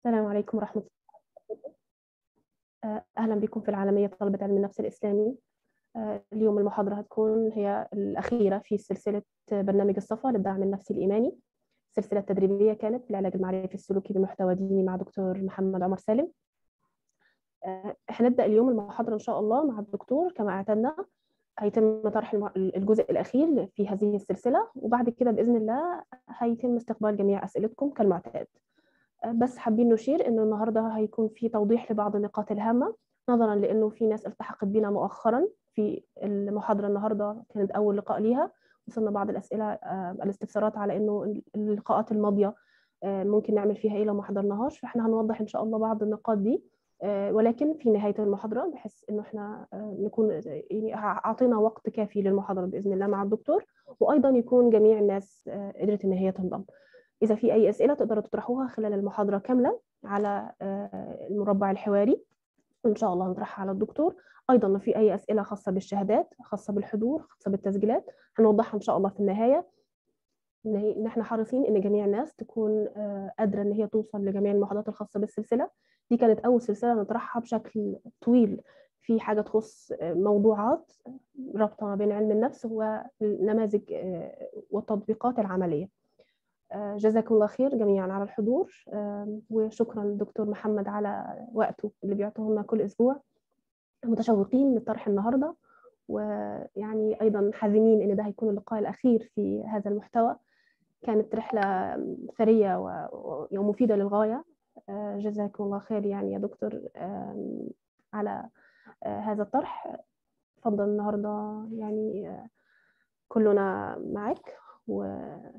السلام عليكم ورحمة الله آه، أهلا بكم في العالمية طلبة علم النفس الإسلامي آه، اليوم المحاضرة هتكون هي الأخيرة في سلسلة برنامج الصفا للدعم النفسي الإيماني سلسلة تدريبية كانت في العلاج المعرفي السلوكي بمحتوى ديني مع دكتور محمد عمر سالم آه، هنبدأ اليوم المحاضرة إن شاء الله مع الدكتور كما اعتدنا هيتم طرح الجزء الأخير في هذه السلسلة وبعد كده بإذن الله هيتم استقبال جميع أسئلتكم كالمعتاد بس حابين نشير انه النهارده هيكون في توضيح لبعض النقاط الهامه نظرا لانه في ناس التحقت بنا مؤخرا في المحاضره النهارده كانت اول لقاء ليها وصلنا بعض الاسئله الاستفسارات على انه اللقاءات الماضيه ممكن نعمل فيها ايه لو ما حضرناهاش فاحنا هنوضح ان شاء الله بعض النقاط دي ولكن في نهايه المحاضره بحيث انه احنا نكون يعني اعطينا وقت كافي للمحاضره باذن الله مع الدكتور وايضا يكون جميع الناس قدرت ان هي تنضم إذا في أي أسئلة تقدروا تطرحوها خلال المحاضرة كاملة على المربع الحواري إن شاء الله نطرحها على الدكتور أيضا لو في أي أسئلة خاصة بالشهادات خاصة بالحضور خاصة بالتسجيلات هنوضحها إن شاء الله في النهاية إن إحنا حريصين إن جميع الناس تكون قادرة إن هي توصل لجميع المحاضرات الخاصة بالسلسلة دي كانت أول سلسلة نطرحها بشكل طويل في حاجة تخص موضوعات رابطة ما بين علم النفس والنماذج والتطبيقات العملية جزاكم الله خير جميعا على الحضور وشكرا للدكتور محمد على وقته اللي بيعطوه لنا كل اسبوع متشوقين للطرح النهارده ويعني ايضا حزينين ان ده هيكون اللقاء الاخير في هذا المحتوى كانت رحله ثريه ومفيده للغايه جزاكم الله خير يعني يا دكتور على هذا الطرح تفضل النهارده يعني كلنا معك و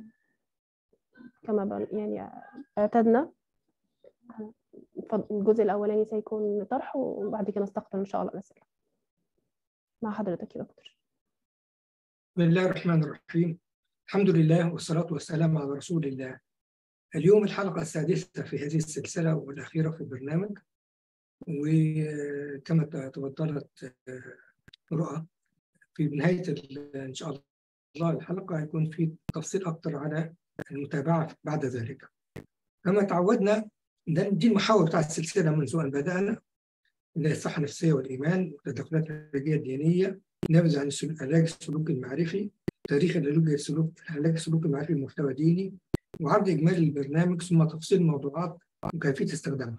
كما يعني اعتدنا الجزء الأولاني سيكون طرح وبعد كده نستقبل إن شاء الله الأسئلة مع حضرتك يا دكتور بسم الله الرحمن الرحيم الحمد لله والصلاة والسلام على رسول الله اليوم الحلقة السادسة في هذه السلسلة والأخيرة في البرنامج وكما تفضلت رؤى في نهاية إن شاء الله الحلقة هيكون في تفصيل أكثر على المتابعة بعد ذلك كما تعودنا دي المحاور بتاع السلسلة منذ أن بدأنا اللي هي الصحة النفسية والإيمان والتدخلات العلاجية الدينية نبذ عن العلاج السلوكي المعرفي تاريخ العلاج السلوك العلاج السلوكي المعرفي بمحتوى ديني وعرض إجمالي للبرنامج ثم تفصيل الموضوعات وكيفية استخدامها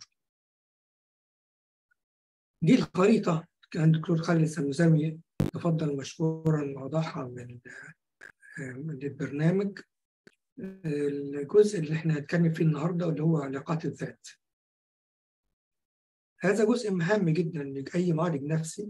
دي الخريطة كان الدكتور خالد السمسمي تفضل مشكورا وضعها من من البرنامج الجزء اللي احنا هنتكلم فيه النهارده اللي هو علاقات الذات. هذا جزء مهم جدا لأي معالج نفسي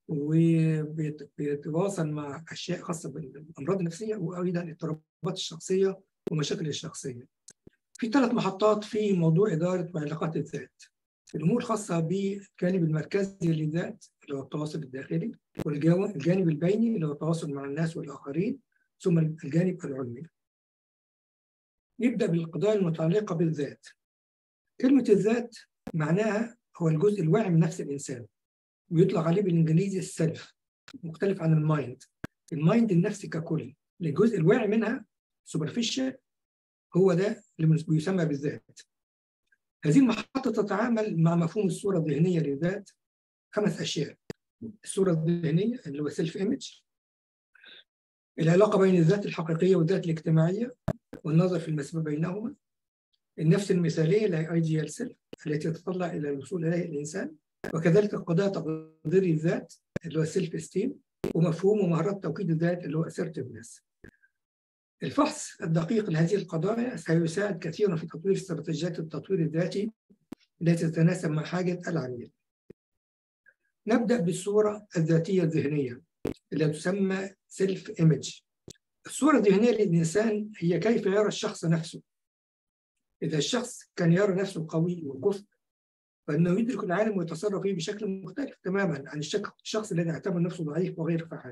وبيتواصل مع أشياء خاصة بالأمراض النفسية وأيضا الاضطرابات الشخصية ومشاكل الشخصية. في ثلاث محطات في موضوع إدارة وعلاقات الذات. الأمور الخاصة بالجانب المركزي للذات اللي هو التواصل الداخلي والجانب البيني اللي هو التواصل مع الناس والآخرين ثم الجانب العلمي. نبدأ بالقضايا المتعلقة بالذات كلمة الذات معناها هو الجزء الواعي من نفس الإنسان ويطلق عليه بالإنجليزي السلف مختلف عن المايند المايند النفسي ككل الجزء الواعي منها سوبرفيشال هو ده اللي بيسمى بالذات هذه المحطة تتعامل مع مفهوم الصورة الذهنية للذات خمس أشياء الصورة الذهنية اللي هو سيلف ايمج العلاقة بين الذات الحقيقية والذات الاجتماعية والنظر في المسافة بينهما النفس المثالية لا ايديال سيلف التي تتطلع إلى الوصول إليه الإنسان وكذلك قضايا تقدير الذات اللي هو السيلف استيم ومفهوم ومهارات توكيد الذات اللي هو assertiveness الفحص الدقيق لهذه القضايا سيساعد كثيرا في تطوير استراتيجيات التطوير الذاتي التي تتناسب مع حاجة العميل نبدأ بالصورة الذاتية الذهنية التي تسمى سيلف ايمج الصورة الذهنية للإنسان هي كيف يرى الشخص نفسه إذا الشخص كان يرى نفسه قوي وكفء فإنه يدرك العالم ويتصرف فيه بشكل مختلف تماما عن الشخص الذي يعتبر نفسه ضعيف وغير فعال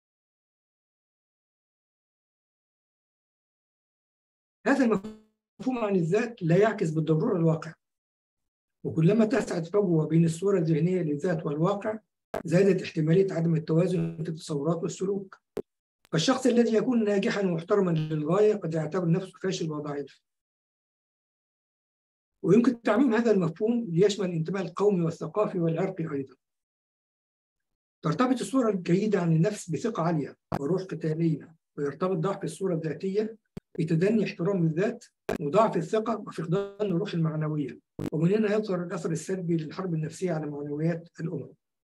هذا المفهوم عن الذات لا يعكس بالضرورة الواقع وكلما اتسعت فجوة بين الصورة الذهنية للذات والواقع زادت احتمالية عدم التوازن في التصورات والسلوك فالشخص الذي يكون ناجحا ومحترما للغاية قد يعتبر نفسه فاشل وضعيف ويمكن تعميم هذا المفهوم ليشمل الانتماء القومي والثقافي والعرقي أيضا ترتبط الصورة الجيدة عن النفس بثقة عالية وروح قتالية ويرتبط ضعف الصورة الذاتية بتدني احترام الذات وضعف الثقة وفقدان الروح المعنوية ومن هنا يظهر الأثر السلبي للحرب النفسية على معنويات الأمم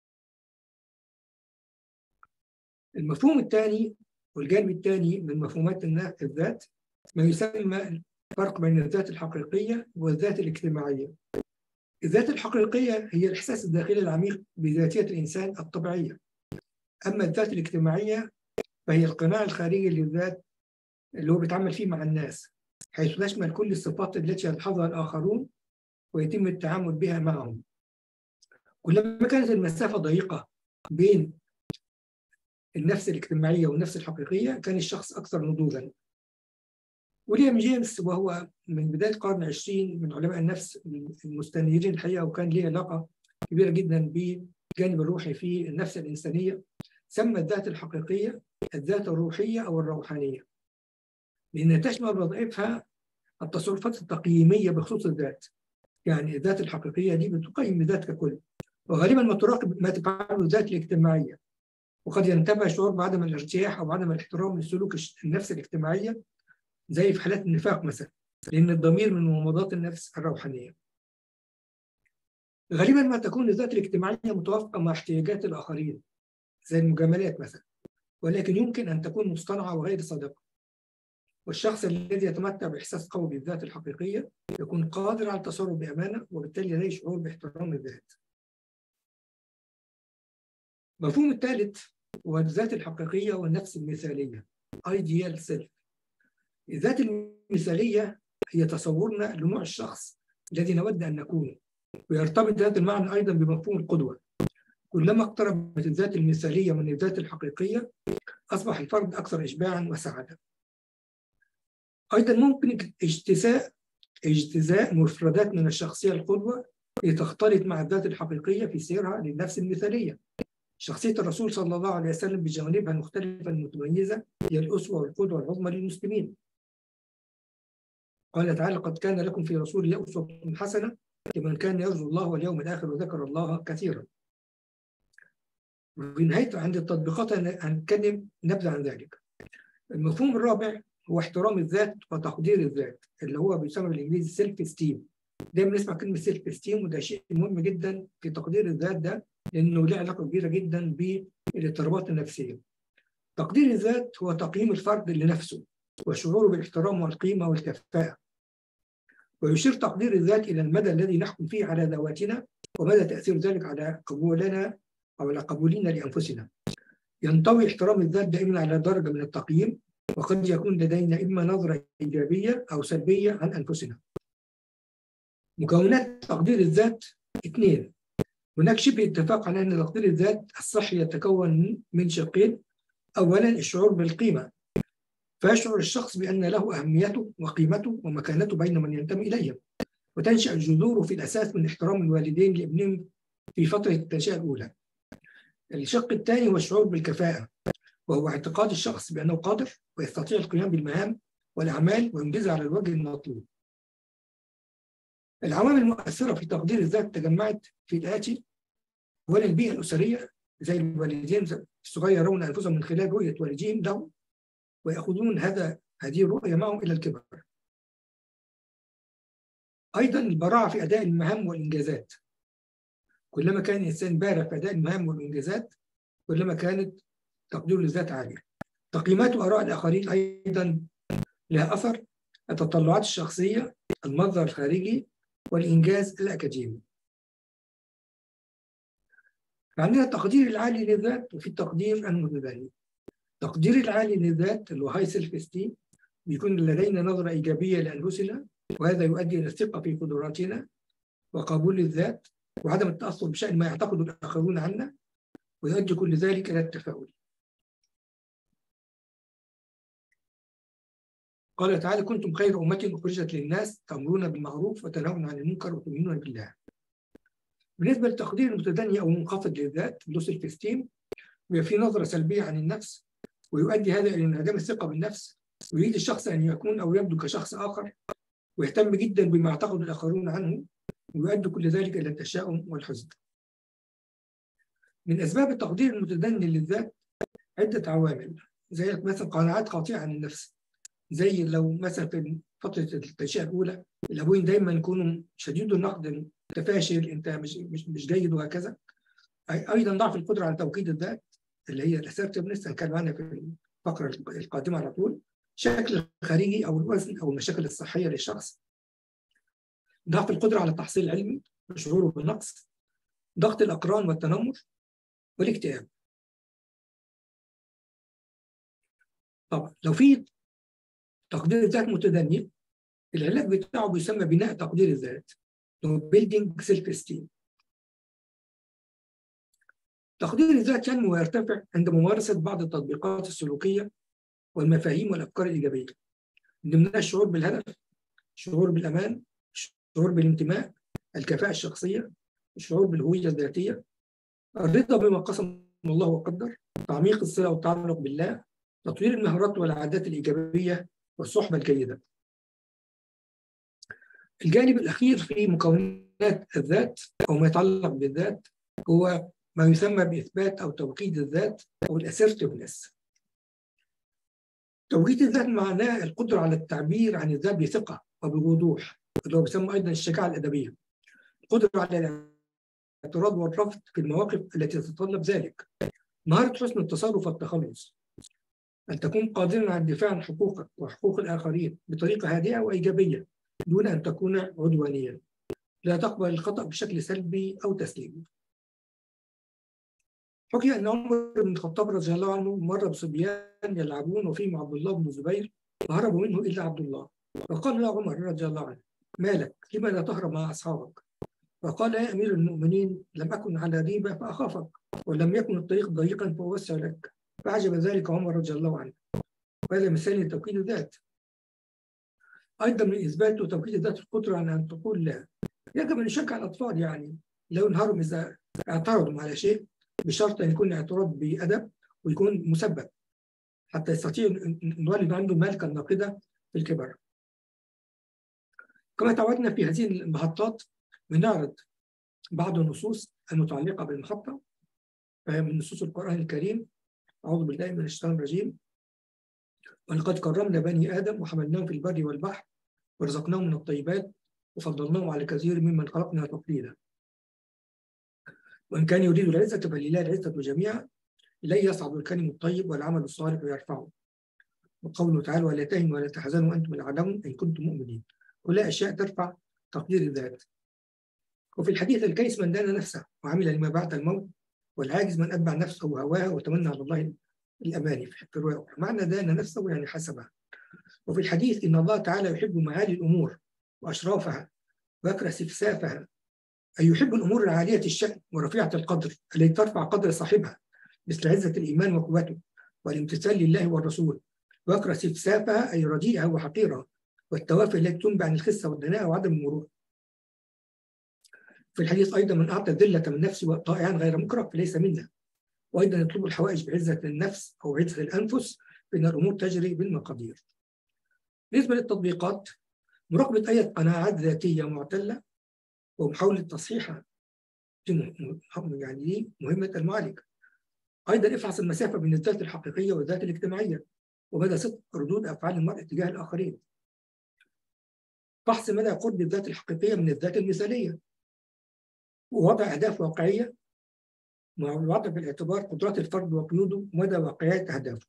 المفهوم الثاني والجانب الثاني من مفهومات الذات ما يسمى الفرق بين الذات الحقيقية والذات الاجتماعية الذات الحقيقية هي الإحساس الداخلي العميق بذاتية الإنسان الطبيعية أما الذات الاجتماعية فهي القناع الخارجي للذات اللي هو بيتعامل فيه مع الناس حيث تشمل كل الصفات التي يلحظها الآخرون ويتم التعامل بها معهم كلما كانت المسافة ضيقة بين النفس الاجتماعية والنفس الحقيقية كان الشخص أكثر نضوجا ويليام جيمس وهو من بداية القرن العشرين من علماء النفس المستنيرين الحقيقة وكان له علاقة كبيرة جدا بالجانب الروحي في النفس الإنسانية سمى الذات الحقيقية الذات الروحية أو الروحانية لأنها تشمل وظائفها التصرفات التقييمية بخصوص الذات يعني الذات الحقيقية دي بتقيم الذات ككل وغالبا ما تراقب ما تفعله الذات الاجتماعية وقد ينتبه شعور بعدم الارتياح أو عدم الاحترام لسلوك النفس الاجتماعية زي في حالات النفاق مثلا لأن الضمير من مماضات النفس الروحانية غالبا ما تكون الذات الاجتماعية متوافقة مع احتياجات الآخرين زي المجاملات مثلا ولكن يمكن أن تكون مصطنعة وغير صادقة والشخص الذي يتمتع بإحساس قوي بالذات الحقيقية يكون قادر على التصرف بأمانة وبالتالي لديه شعور باحترام الذات المفهوم الثالث هو الذات الحقيقية والنفس المثالية ideal self الذات المثالية هي تصورنا لنوع الشخص الذي نود أن نكونه ويرتبط هذا المعنى أيضا بمفهوم القدوة كلما اقتربت الذات المثالية من الذات الحقيقية أصبح الفرد أكثر إشباعا وسعادة أيضا ممكن اجتزاء اجتزاء مفردات من الشخصية القدوة لتختلط مع الذات الحقيقية في سيرها للنفس المثالية شخصية الرسول صلى الله عليه وسلم بجوانبها المختلفة المتميزة هي الأسوة والقدوة العظمى للمسلمين قال تعالى قد كان لكم في رسول الله أسوة حسنة لمن كان يرجو الله واليوم الآخر وذكر الله كثيرا وفي نهاية عند التطبيقات هنتكلم نبذة عن ذلك المفهوم الرابع هو احترام الذات وتقدير الذات اللي هو بيسمى بالانجليزي سيلف استيم دايما نسمع كلمه سيلف استيم وده شيء مهم جدا في تقدير الذات ده لانه له علاقه كبيره جدا بالاضطرابات النفسيه تقدير الذات هو تقييم الفرد لنفسه وشعوره بالاحترام والقيمه والكفاءه ويشير تقدير الذات الى المدى الذي نحكم فيه على ذواتنا ومدى تاثير ذلك على قبولنا او على قبولنا لانفسنا ينطوي احترام الذات دائما على درجه من التقييم وقد يكون لدينا إما نظرة إيجابية أو سلبية عن أنفسنا مكونات تقدير الذات اثنين هناك شبه اتفاق على أن تقدير الذات الصحي يتكون من شقين أولا الشعور بالقيمة فيشعر الشخص بأن له أهميته وقيمته ومكانته بين من ينتمي إليهم وتنشأ جذوره في الأساس من احترام الوالدين لابنهم في فترة التنشئة الأولى الشق الثاني هو الشعور بالكفاءة وهو اعتقاد الشخص بأنه قادر ويستطيع القيام بالمهام والأعمال وينجزها على الوجه المطلوب. العوامل المؤثرة في تقدير الذات تجمعت في الآتي أولا البيئة الأسرية زي الوالدين الصغير يرون أنفسهم من خلال رؤية والديهم لهم ويأخذون هذا هذه الرؤية معهم إلى الكبر. أيضا البراعة في أداء المهام والإنجازات. كلما كان الإنسان بارع في أداء المهام والإنجازات كلما كانت تقدير للذات عالي تقييمات وآراء الآخرين أيضا لها أثر التطلعات الشخصية المنظر الخارجي والإنجاز الأكاديمي عندنا التقدير العالي للذات وفي التقدير المتدني التقدير العالي للذات اللي هو هاي سيلف استيم بيكون لدينا نظرة إيجابية لأنفسنا وهذا يؤدي إلى الثقة في قدراتنا وقبول الذات وعدم التأثر بشأن ما يعتقد الآخرون عنا ويؤدي كل ذلك إلى التفاؤل قال تعالى كنتم خير أمة أخرجت للناس تأمرون بالمعروف وتنهون عن المنكر وتؤمنون بالله. بالنسبة للتقدير المتدني أو المنخفض للذات لو سيلف استيم بيبقى في نظرة سلبية عن النفس ويؤدي هذا إلى انعدام الثقة بالنفس ويريد الشخص أن يكون أو يبدو كشخص آخر ويهتم جدا بما يعتقد الآخرون عنه ويؤدي كل ذلك إلى التشاؤم والحزن من أسباب التقدير المتدني للذات عدة عوامل زي مثلا قناعات قاطعة عن النفس زي لو مثلا في فترة التنشئة الأولى الأبوين دايما يكونوا شديد النقد أنت فاشل أنت مش مش مش جيد وهكذا أيضا ضعف القدرة على توكيد الذات اللي هي الأسيرتفنس هنتكلم عنها في الفقرة القادمة على طول الشكل الخارجي أو الوزن أو المشاكل الصحية للشخص ضعف القدرة على التحصيل العلمي شعوره بالنقص ضغط الأقران والتنمر والاكتئاب طبعا لو في تقدير الذات متدني العلاج بتاعه بيسمى بناء تقدير الذات building self esteem تقدير الذات ينمو ويرتفع عند ممارسة بعض التطبيقات السلوكية والمفاهيم والأفكار الإيجابية من ضمنها الشعور بالهدف الشعور بالأمان الشعور بالانتماء الكفاءة الشخصية الشعور بالهوية الذاتية الرضا بما قسم الله وقدر تعميق الصلة والتعلق بالله تطوير المهارات والعادات الإيجابية والصحبة الجيدة الجانب الأخير في مكونات الذات أو ما يتعلق بالذات هو ما يسمى بإثبات أو توكيد الذات أو الأسيرتفنس توكيد الذات معناه القدرة على التعبير عن الذات بثقة وبوضوح اللي هو بيسمى أيضا الشجاعة الأدبية القدرة على الاعتراض والرفض في المواقف التي تتطلب ذلك مهارة حسن التصرف والتخلص أن تكون قادرا على الدفاع عن حقوقك وحقوق الآخرين بطريقة هادئة وإيجابية دون أن تكون عدوانيا لا تقبل الخطأ بشكل سلبي أو تسليمي حكي أن عمر بن الخطاب رضي الله عنه مر بصبيان يلعبون وفيهم عبد الله بن الزبير فهربوا منه إلا عبد الله فقال له عمر رضي الله عنه مالك لما لا تهرب مع أصحابك فقال يا أمير المؤمنين لم أكن على ريبة فأخافك ولم يكن الطريق ضيقا فأوسع لك فعجب ذلك عمر رضي الله عنه وهذا مثال لتوكيد الذات أيضا من إثبات وتوكيد الذات القدرة على أن تقول لا يجب أن نشجع الأطفال يعني لو انهاروا إذا اعترضوا على شيء بشرط أن يكون اعتراض بأدب ويكون مسبب حتى يستطيع أن نولد عنده مالكا ناقدة في الكبر كما تعودنا في هذه المحطات بنعرض بعض النصوص المتعلقة بالمحطة فهي من نصوص القرآن الكريم أعوذ بالله من الشيطان الرجيم ولقد كرمنا بني آدم وحملناهم في البر والبحر ورزقناهم من الطيبات وفضلناهم على كثير ممن خلقنا تفضيلا وإن كان يريد العزة فلله العزة جميعا إليه يصعد الكلم الطيب والعمل الصالح يرفعه وقوله تعالى ولا تهنوا ولا تحزنوا وأنتم الأعلمون إن كنتم مؤمنين كلها أشياء ترفع تقدير الذات وفي الحديث الكيس من دان نفسه وعمل لما بعد الموت والعاجز من أتبع نفسه وهواها وتمنى على الله الأماني في الرواية معنى دان نفسه يعني حسبها وفي الحديث إن الله تعالى يحب معالي الأمور وأشرافها ويكره سفسافها أي يحب الأمور العالية الشأن ورفيعة القدر التي ترفع قدر صاحبها مثل عزة الإيمان وقوته والامتثال لله والرسول ويكره سفسافها أي رديئها وحقيرها والتوافه التي تنبع عن الخسة والدناءة وعدم المرور في الحديث أيضا من أعطى الذلة من نفسه طائعا غير مكره فليس منا وأيضا يطلب الحوائج بعزة النفس أو عزة الأنفس فإن الأمور تجري بالمقادير بالنسبة للتطبيقات مراقبة أي قناعات ذاتية معتلة ومحاولة تصحيحها يعني دي مهمة المعالج أيضا افحص المسافة بين الذات الحقيقية والذات الاجتماعية ومدى صدق ردود أفعال المرء تجاه الآخرين فحص مدى قرب الذات الحقيقية من الذات المثالية ووضع أهداف واقعية مع الوضع في الاعتبار قدرات الفرد وقيوده ومدى واقعية أهدافه.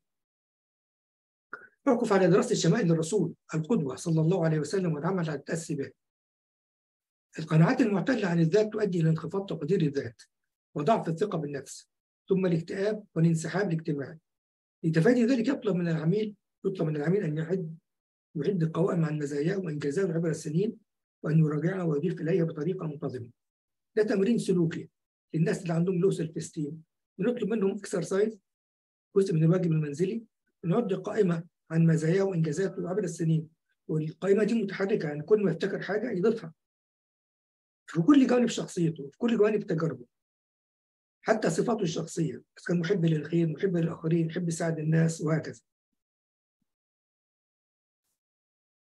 اعكف على دراسة شمائل الرسول القدوة صلى الله عليه وسلم والعمل على التأسي به. القناعات المعتلة عن الذات تؤدي إلى انخفاض تقدير الذات وضعف الثقة بالنفس ثم الاكتئاب والانسحاب الاجتماعي. لتفادي ذلك يطلب من العميل يطلب من العميل أن يعد يعد قوائم عن مزاياه وإنجازاته عبر السنين وأن يراجعها ويضيف إليها بطريقة منتظمة. ده تمرين سلوكي للناس اللي عندهم لو سيلف استيم بنطلب منهم اكسرسايز جزء من الواجب المنزلي ونعد قائمه عن مزاياه وانجازاته عبر السنين والقائمه دي متحركه يعني كل ما يفتكر حاجه يضيفها في كل جانب شخصيته في كل جوانب تجاربه حتى صفاته الشخصيه اذا كان محب للخير محب للاخرين يحب يساعد الناس وهكذا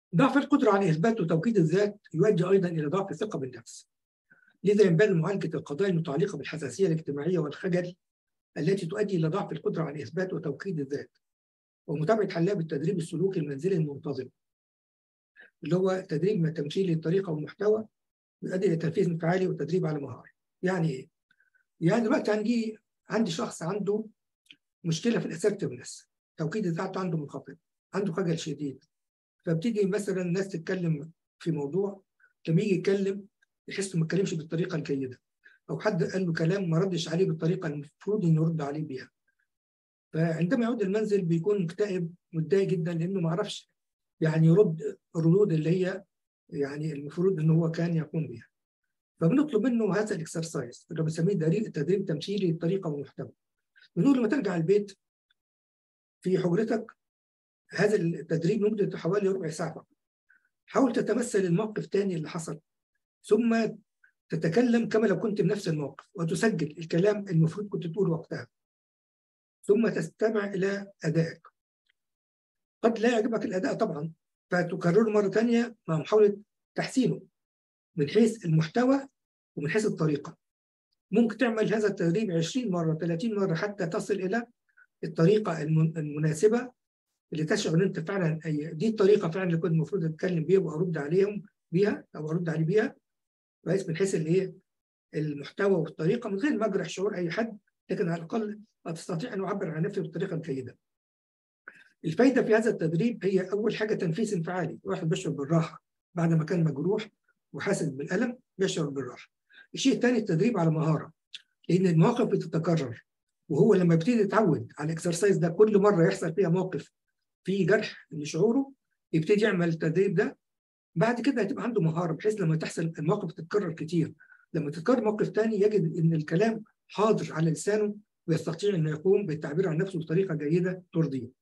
ضعف القدرة على إثبات وتوكيد الذات يؤدي أيضا إلى ضعف الثقة بالنفس لذا ينبغي معالجة القضايا المتعلقة بالحساسية الاجتماعية والخجل التي تؤدي إلى ضعف القدرة على إثبات وتوكيد الذات ومتابعة حلها بالتدريب السلوكي المنزلي المنتظم اللي هو تدريب من تمثيل الطريقة والمحتوى يؤدي إلى تنفيذ انفعالي وتدريب على مهارة يعني إيه؟ يعني دلوقتي عندي عندي شخص عنده مشكلة في الاسرتفنس توكيد الذات عنده منخفض عنده خجل شديد فبتيجي مثلا الناس تتكلم في موضوع لما يجي يتكلم يحس ما اتكلمش بالطريقه الجيده او حد قال له كلام ما ردش عليه بالطريقه المفروض انه يرد عليه بيها فعندما يعود المنزل بيكون مكتئب متضايق جدا لانه ما عرفش يعني يرد الردود اللي هي يعني المفروض ان هو كان يقوم بها فبنطلب منه هذا الاكسرسايز اللي بنسميه تدريب تمثيلي الطريقه والمحتوى بنقول لما ترجع البيت في حجرتك هذا التدريب مدته حوالي ربع ساعه فقط حاول تتمثل الموقف تاني اللي حصل ثم تتكلم كما لو كنت بنفس الموقف وتسجل الكلام المفروض كنت تقوله وقتها ثم تستمع إلى أدائك قد لا يعجبك الأداء طبعا فتكرره مرة ثانية مع محاولة تحسينه من حيث المحتوى ومن حيث الطريقة ممكن تعمل هذا التدريب 20 مرة 30 مرة حتى تصل إلى الطريقة المناسبة اللي تشعر ان انت فعلا دي الطريقه فعلا اللي كنت المفروض اتكلم بيها وارد عليهم بيها او ارد عليه بيها كويس من حيث الايه المحتوى والطريقه من غير ما اجرح شعور اي حد لكن على الاقل استطيع ان اعبر عن نفسي بالطريقه الجيده. الفايده في هذا التدريب هي اول حاجه تنفيذ انفعالي، واحد بيشعر بالراحه بعد ما كان مجروح وحاسس بالالم بيشعر بالراحه. الشيء الثاني التدريب على مهاره لان المواقف بتتكرر وهو لما يبتدي يتعود على الاكسرسايز ده كل مره يحصل فيها موقف في جرح لشعوره يبتدي يعمل التدريب ده بعد كده هتبقى عنده مهاره بحيث لما تحصل المواقف تتكرر كتير لما تتكرر موقف تاني يجد ان الكلام حاضر على لسانه ويستطيع انه يقوم بالتعبير عن نفسه بطريقه جيده ترضيه.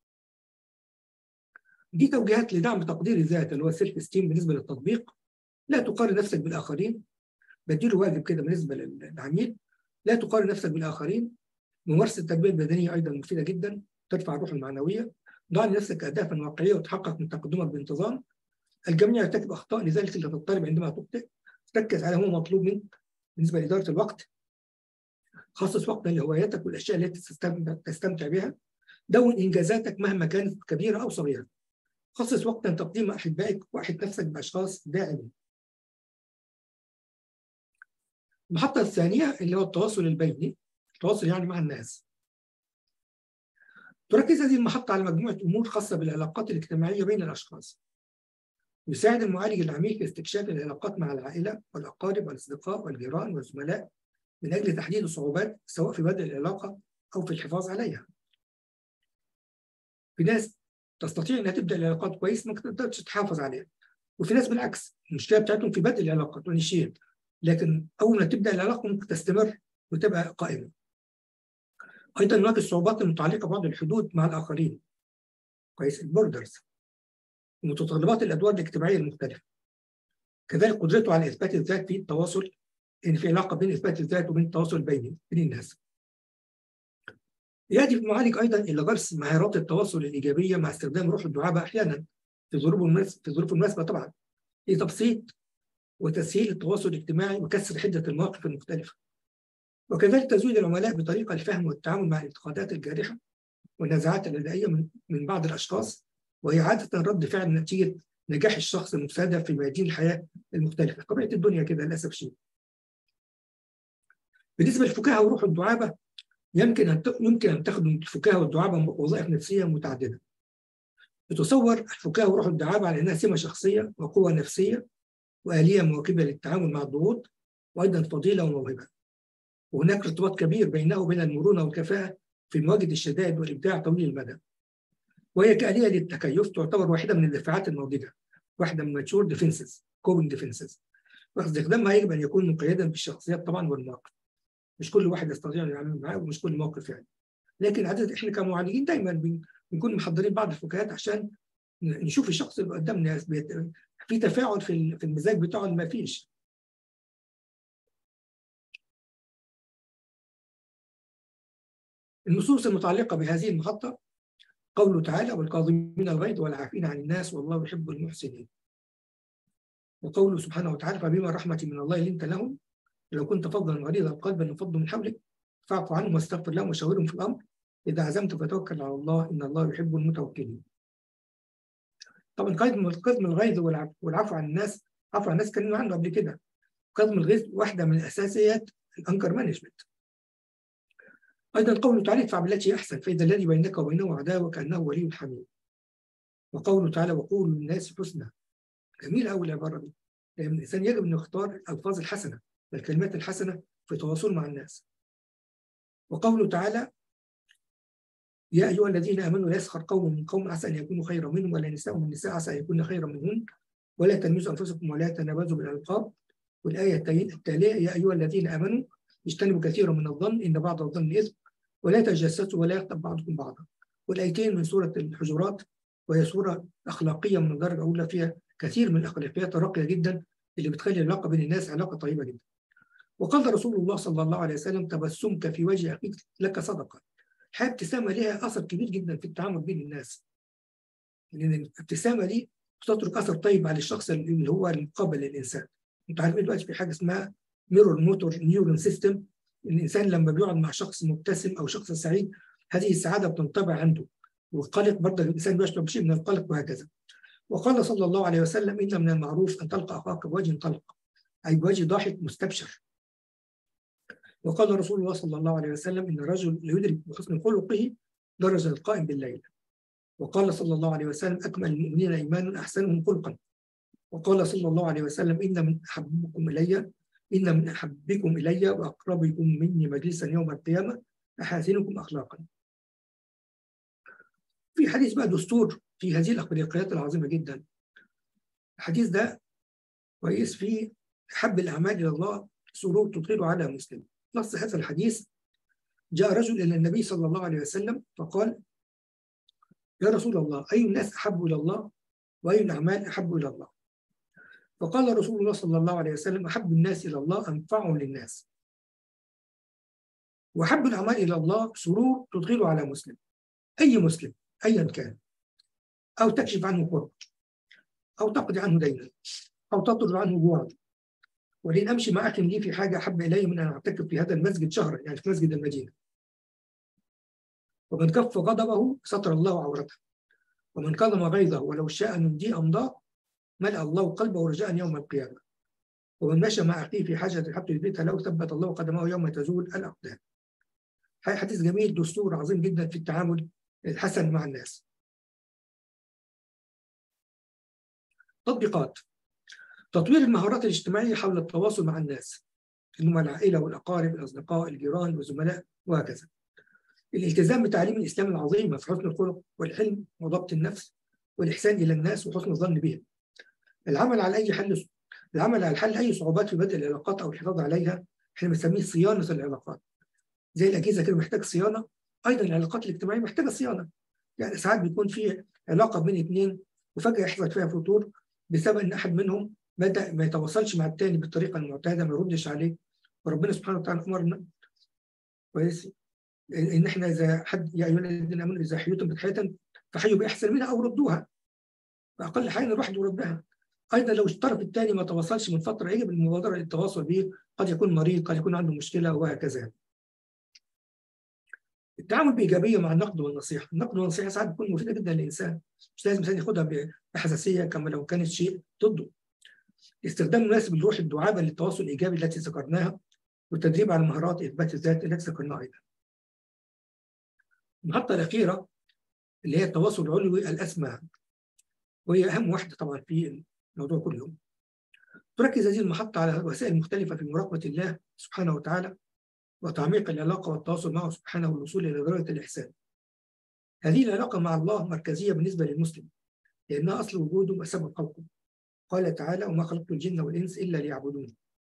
دي توجيهات لدعم تقدير الذات اللي هو السيلف ستيم بالنسبه للتطبيق لا تقارن نفسك بالاخرين بديله واجب كده بالنسبه للعميل لا تقارن نفسك بالاخرين ممارسه التربيه البدنيه ايضا مفيده جدا ترفع الروح المعنويه ضع لنفسك اهدافا واقعيه وتحقق من تقدمك بانتظام الجميع يرتكب اخطاء لذلك اللي تضطرب عندما تخطئ تركز على ما مطلوب منك بالنسبه لاداره الوقت خصص وقتا لهواياتك والاشياء التي تستمتع بها دون انجازاتك مهما كانت كبيره او صغيره خصص وقتا تقديم احبائك واحد نفسك باشخاص داعمين المحطة الثانية اللي هو التواصل البيني التواصل يعني مع الناس تركز هذه المحطة على مجموعة أمور خاصة بالعلاقات الاجتماعية بين الأشخاص يساعد المعالج العميق في استكشاف العلاقات مع العائلة والأقارب والأصدقاء والجيران والزملاء من أجل تحديد الصعوبات سواء في بدء العلاقة أو في الحفاظ عليها. في ناس تستطيع أنها تبدأ العلاقات كويس ما تقدرش تحافظ عليها. وفي ناس بالعكس المشكلة بتاعتهم في بدء العلاقة تونيشيت لكن أول ما تبدأ العلاقة ممكن تستمر وتبقى قائمة. أيضا هناك الصعوبات المتعلقة ببعض الحدود مع الآخرين. كويس البوردرز ومتطلبات الادوار الاجتماعيه المختلفه. كذلك قدرته على اثبات الذات في التواصل ان في علاقه بين اثبات الذات وبين التواصل بين بين الناس. يهدف المعالج ايضا الى غرس مهارات التواصل الايجابيه مع استخدام روح الدعابه احيانا في ظروف المناسبه في ظروف المناسبه طبعا لتبسيط وتسهيل التواصل الاجتماعي وكسر حده المواقف المختلفه. وكذلك تزويد العملاء بطريقه الفهم والتعامل مع الانتقادات الجارحه والنزاعات الادائيه من من بعض الاشخاص وهي عادة رد فعل نتيجة نجاح الشخص المستهدف في ميادين الحياة المختلفة طبيعة الدنيا كده للأسف شيء بالنسبة للفكاهة وروح الدعابة يمكن أن يمكن أن تخدم الفكاهة والدعابة وظائف نفسية متعددة يتصور الفكاهة وروح الدعابة على أنها سمة شخصية وقوة نفسية وآلية مواكبة للتعامل مع الضغوط وأيضا فضيلة وموهبة وهناك ارتباط كبير بينه وبين المرونة والكفاءة في مواجهة الشدائد والإبداع طويل المدى وهي كآلية للتكيف تعتبر واحدة من الدفاعات الناضجة واحدة من ماتشور ديفنسز كوبنج ديفنسز واستخدامها يجب أن يكون مقيدا بالشخصيات طبعا والمواقف مش كل واحد يستطيع أن يعمل معاه ومش كل موقف يعني لكن عادة احنا كمعالجين دايما بنكون محضرين بعض الفكاهات عشان نشوف الشخص اللي قدامنا في تفاعل في في المزاج بتاعه ما فيش النصوص المتعلقة بهذه المحطة قوله تعالى والكاظمين الغيظ والعافين عن الناس والله يحب المحسنين وقوله سبحانه وتعالى فبما رحمة من الله لنت لهم لو كنت فظا غليظ القلب لانفضوا من حولك فاعف عنهم واستغفر لهم وشاورهم في الامر اذا عزمت فتوكل على الله ان الله يحب المتوكلين. طبعا قسم الغيظ والعفو عن الناس عفو عن الناس اتكلمنا عنه قبل كده. قسم الغيظ واحده من اساسيات الانكر مانجمنت. ايضا قوله تعالى ادفع بالتي احسن فاذا الذي بينك وبينه عداوه كانه ولي حميم. وقوله تعالى وقولوا للناس حسنى. جميل قوي العباره دي. لان الانسان يجب انه يختار الالفاظ الحسنه الكلمات الحسنه في تواصل مع الناس. وقوله تعالى يا أيها الذين آمنوا لا يسخر قوم من قوم عسى أن يكونوا خيرا منهم ولا نساء من نساء عسى أن يكون خيرا منهن ولا تلمزوا أنفسكم ولا تنابزوا بالألقاب والآية التالية يا أيها الذين آمنوا اجتنبوا كثيرا من الظن إن بعض الظن إثم ولا تجسسوا ولا يغتب بعضكم بعضا والآيتين من سورة الحجرات وهي سورة أخلاقية من الدرجة الأولى فيها كثير من الأخلاقيات الراقية جدا اللي بتخلي العلاقة بين الناس علاقة طيبة جدا وقال رسول الله صلى الله عليه وسلم تبسمك في وجه أخيك لك صدقة الحقيقة الابتسامة لها أثر كبير جدا في التعامل بين الناس لأن الابتسامة دي بتترك أثر طيب على الشخص اللي هو المقابل للإنسان أنتوا عارفين دلوقتي في حاجة اسمها ميرور موتور نيورون سيستم الإنسان لما بيقعد مع شخص مبتسم أو شخص سعيد هذه السعادة بتنطبع عنده والقلق برضه الإنسان بيشعر بشيء من القلق وهكذا وقال صلى الله عليه وسلم إن من المعروف أن تلقى أخاك بوجه طلق أي بوجه ضاحك مستبشر وقال رسول الله صلى الله عليه وسلم إن الرجل يدرك بحسن خلقه درجة القائم بالليل وقال صلى الله عليه وسلم أكمل المؤمنين إيمانا أحسنهم خلقا وقال صلى الله عليه وسلم إن من أحبكم إلي إن من أحبكم إلي وأقربكم مني مجلسا يوم القيامة أحاسنكم أخلاقا في حديث بقى دستور في هذه الأخلاقيات العظيمة جدا الحديث ده كويس فيه حب الأعمال إلى الله سرور تطيل على مسلم نص هذا الحديث جاء رجل إلى النبي صلى الله عليه وسلم فقال يا رسول الله أي الناس أحب إلى الله وأي الأعمال أحب إلى الله فقال رسول الله صلى الله عليه وسلم أحب الناس إلى الله أنفعهم للناس وأحب الأعمال إلى الله سرور تدخل على مسلم أي مسلم أيا كان أو تكشف عنه قرب أو تقضي عنه دينا أو تطرد عنه جوعا ولين امشي مع اخي لي في حاجه احب الي من ان اعتكف في هذا المسجد شهرا يعني في مسجد المدينه. ومن كف غضبه ستر الله عورته. ومن كظم غيظه ولو شاء نمضي امضاه ملأ الله قلبه رجاء يوم القيامه. ومن مشى مع اخيه في حاجه حتى يثبتها له ثبت الله قدمه يوم تزول الاقدام. هاي حديث جميل دستور عظيم جدا في التعامل الحسن مع الناس. تطبيقات تطوير المهارات الاجتماعية حول التواصل مع الناس اللي هم العائلة والأقارب الأصدقاء الجيران والزملاء وهكذا الالتزام بتعليم الإسلام العظيمة في حسن الخلق والحلم وضبط النفس والإحسان إلى الناس وحسن الظن بهم العمل على أي حل العمل على حل أي صعوبات في بدء العلاقات أو الحفاظ عليها احنا بنسميه صيانة العلاقات زي الأجهزة كده محتاج صيانة أيضا العلاقات الاجتماعية محتاجة صيانة يعني ساعات بيكون في علاقة بين اثنين وفجأة يحصل فيها فتور بسبب إن أحد منهم بدا ما يتواصلش مع التاني بالطريقه المعتاده ما يردش عليه وربنا سبحانه وتعالى امرنا كويس ان احنا اذا حد يا ايها الذين امنوا اذا حييتم بتحيه فحيوا باحسن منها او ردوها فاقل حاجه الواحد يردها ايضا لو الطرف الثاني ما تواصلش من فتره يجب المبادره للتواصل به قد يكون مريض قد يكون عنده مشكله وهكذا التعامل بايجابيه مع النقد والنصيحه، النقد والنصيحه ساعات بتكون مفيده جدا للانسان، مش لازم الانسان ياخدها بحساسيه كما لو كانت شيء ضده. استخدام مناسب لروح الدعابه للتواصل الايجابي التي ذكرناها والتدريب على مهارات اثبات الذات التي ذكرناها ايضا. المحطه الاخيره اللي هي التواصل العلوي الاسمى وهي اهم واحده طبعا في الموضوع كله. تركز هذه المحطه على وسائل مختلفه في مراقبه الله سبحانه وتعالى وتعميق العلاقه والتواصل معه سبحانه والوصول الى درجه الاحسان. هذه العلاقه مع الله مركزيه بالنسبه للمسلم لانها اصل وجوده وسبب خلقه. قال تعالى وما خلقت الجن والإنس إلا ليعبدون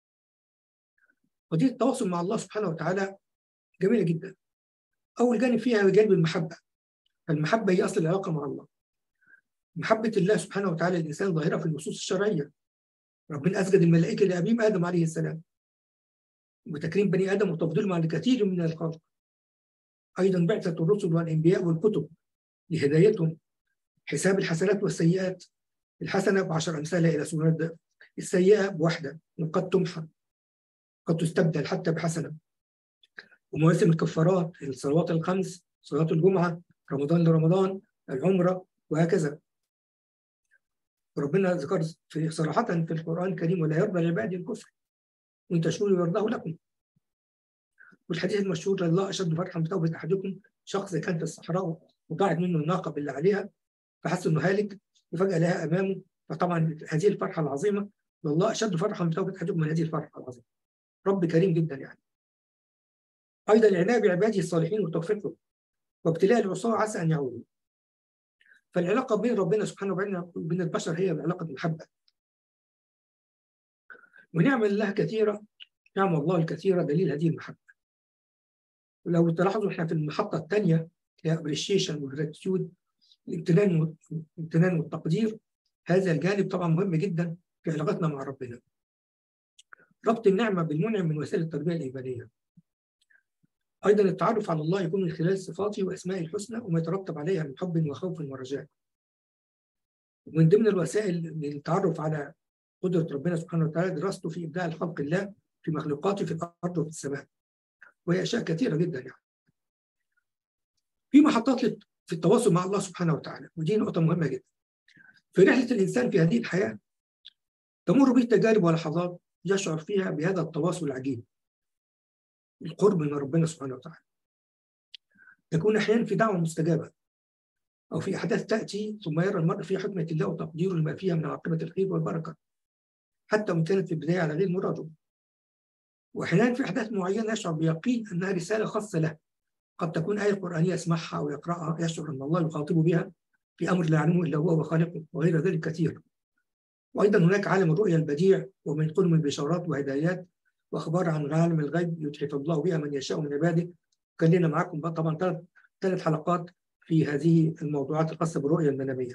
ودي التواصل مع الله سبحانه وتعالى جميلة جدا أول جانب فيها جانب المحبة فالمحبة هي أصل العلاقة مع الله محبة الله سبحانه وتعالى للإنسان ظاهرة في النصوص الشرعية ربنا أسجد الملائكة لأبيهم آدم عليه السلام وتكريم بني آدم وتفضيلهم على كثير من الخلق أيضا بعثة الرسل والأنبياء والكتب لهدايتهم حساب الحسنات والسيئات الحسنة بعشر أمثالها إلى 700 السيئة بواحدة وقد تمحى قد تستبدل حتى بحسنة ومواسم الكفارات الصلوات الخمس صلاة الجمعة رمضان لرمضان العمرة وهكذا ربنا ذكر في صراحة في القرآن الكريم ولا يرضى لعبادي الكفر وإن تشكروا يرضاه لكم والحديث المشهور لله أشد فرحا بتوبة أحدكم شخص كان في الصحراء وضاعت منه الناقة باللي عليها فحس إنه هالك وفجأة لها أمامه فطبعا هذه الفرحة العظيمة لله أشد فرحا بتوبة أحدكم من هذه الفرحة العظيمة رب كريم جدا يعني أيضا العناية بعباده الصالحين وتوفيقهم وابتلاء العصاة عسى أن يعودوا فالعلاقة بين ربنا سبحانه وبين البشر هي علاقة محبة ونعم الله كثيرة نعم الله الكثيرة دليل هذه المحبة ولو تلاحظوا احنا في المحطة الثانية هي ابريشيشن وجراتيود الامتنان الامتنان والتقدير هذا الجانب طبعا مهم جدا في علاقتنا مع ربنا ربط النعمة بالمنعم من وسائل التربية الإيمانية أيضا التعرف على الله يكون من خلال صفاته وأسمائه الحسنى وما يترتب عليها من حب وخوف ورجاء ومن ضمن الوسائل للتعرف على قدرة ربنا سبحانه وتعالى دراسته في إبداع الخلق الله في مخلوقاته في الأرض وفي السماء وهي أشياء كثيرة جدا يعني في محطات في التواصل مع الله سبحانه وتعالى ودي نقطة مهمة جدا في رحلة الإنسان في هذه الحياة تمر به تجارب ولحظات يشعر فيها بهذا التواصل العجيب القرب من ربنا سبحانه وتعالى يكون أحيانا في دعوة مستجابة أو في أحداث تأتي ثم يرى المرء في حكمة الله وتقديره لما فيها من عاقبة الخير والبركة حتى وإن كانت في البداية على غير مراده وأحيانا في أحداث معينة يشعر بيقين أنها رسالة خاصة له قد تكون آية قرآنية يسمعها أو يقرأها يشعر أن الله يخاطبه بها في أمر لا يعلمه إلا هو وخالقه وغير ذلك كثير وأيضا هناك عالم الرؤيا البديع ومن ينقل من بشارات وهدايات وأخبار عن عالم الغيب يتحف الله بها من يشاء من عباده كان لنا معكم طبعا ثلاث ثلاث حلقات في هذه الموضوعات الخاصة بالرؤيا المنامية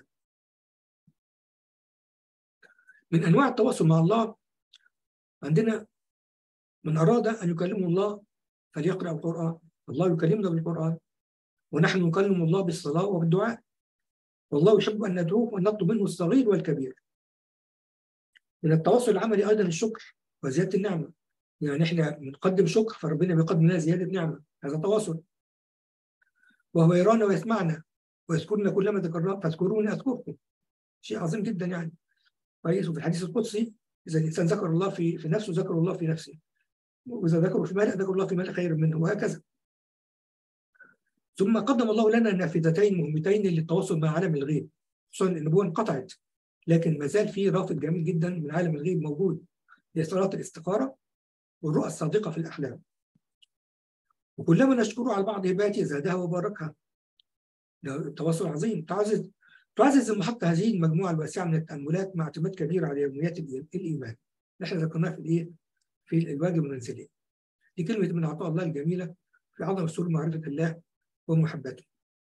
من أنواع التواصل مع الله عندنا من أراد أن يكلمه الله فليقرأ القرآن الله يكلمنا بالقرآن ونحن نكلم الله بالصلاة وبالدعاء والله يحب أن ندعوه وأن نطلب منه الصغير والكبير من التواصل العملي أيضا الشكر وزيادة النعمة يعني احنا بنقدم شكر فربنا بيقدم لنا زيادة نعمة هذا تواصل وهو يرانا ويسمعنا ويذكرنا كلما ذكرناه فاذكروني أذكركم شيء عظيم جدا يعني كويس وفي الحديث القدسي إذا الإنسان ذكر الله في في نفسه ذكر الله في نفسه وإذا ذكره في ملأ ذكر الله في ملأ خير منه وهكذا ثم قدم الله لنا نافذتين مهمتين للتواصل مع عالم الغيب خصوصا النبوة انقطعت لكن ما زال في رافد جميل جدا من عالم الغيب موجود هي صلاة الاستخارة والرؤى الصادقة في الأحلام وكلما نشكره على بعض هباته زادها وباركها ده تواصل عظيم تعزز تعزز المحطة هذه المجموعة الواسعة من التأملات مع اعتماد كبير على يوميات الإيمان نحن ذكرناها في الإيه؟ في الواجب المنزلي دي كلمة من عطاء الله الجميلة في عظم سور معرفة الله ومحبته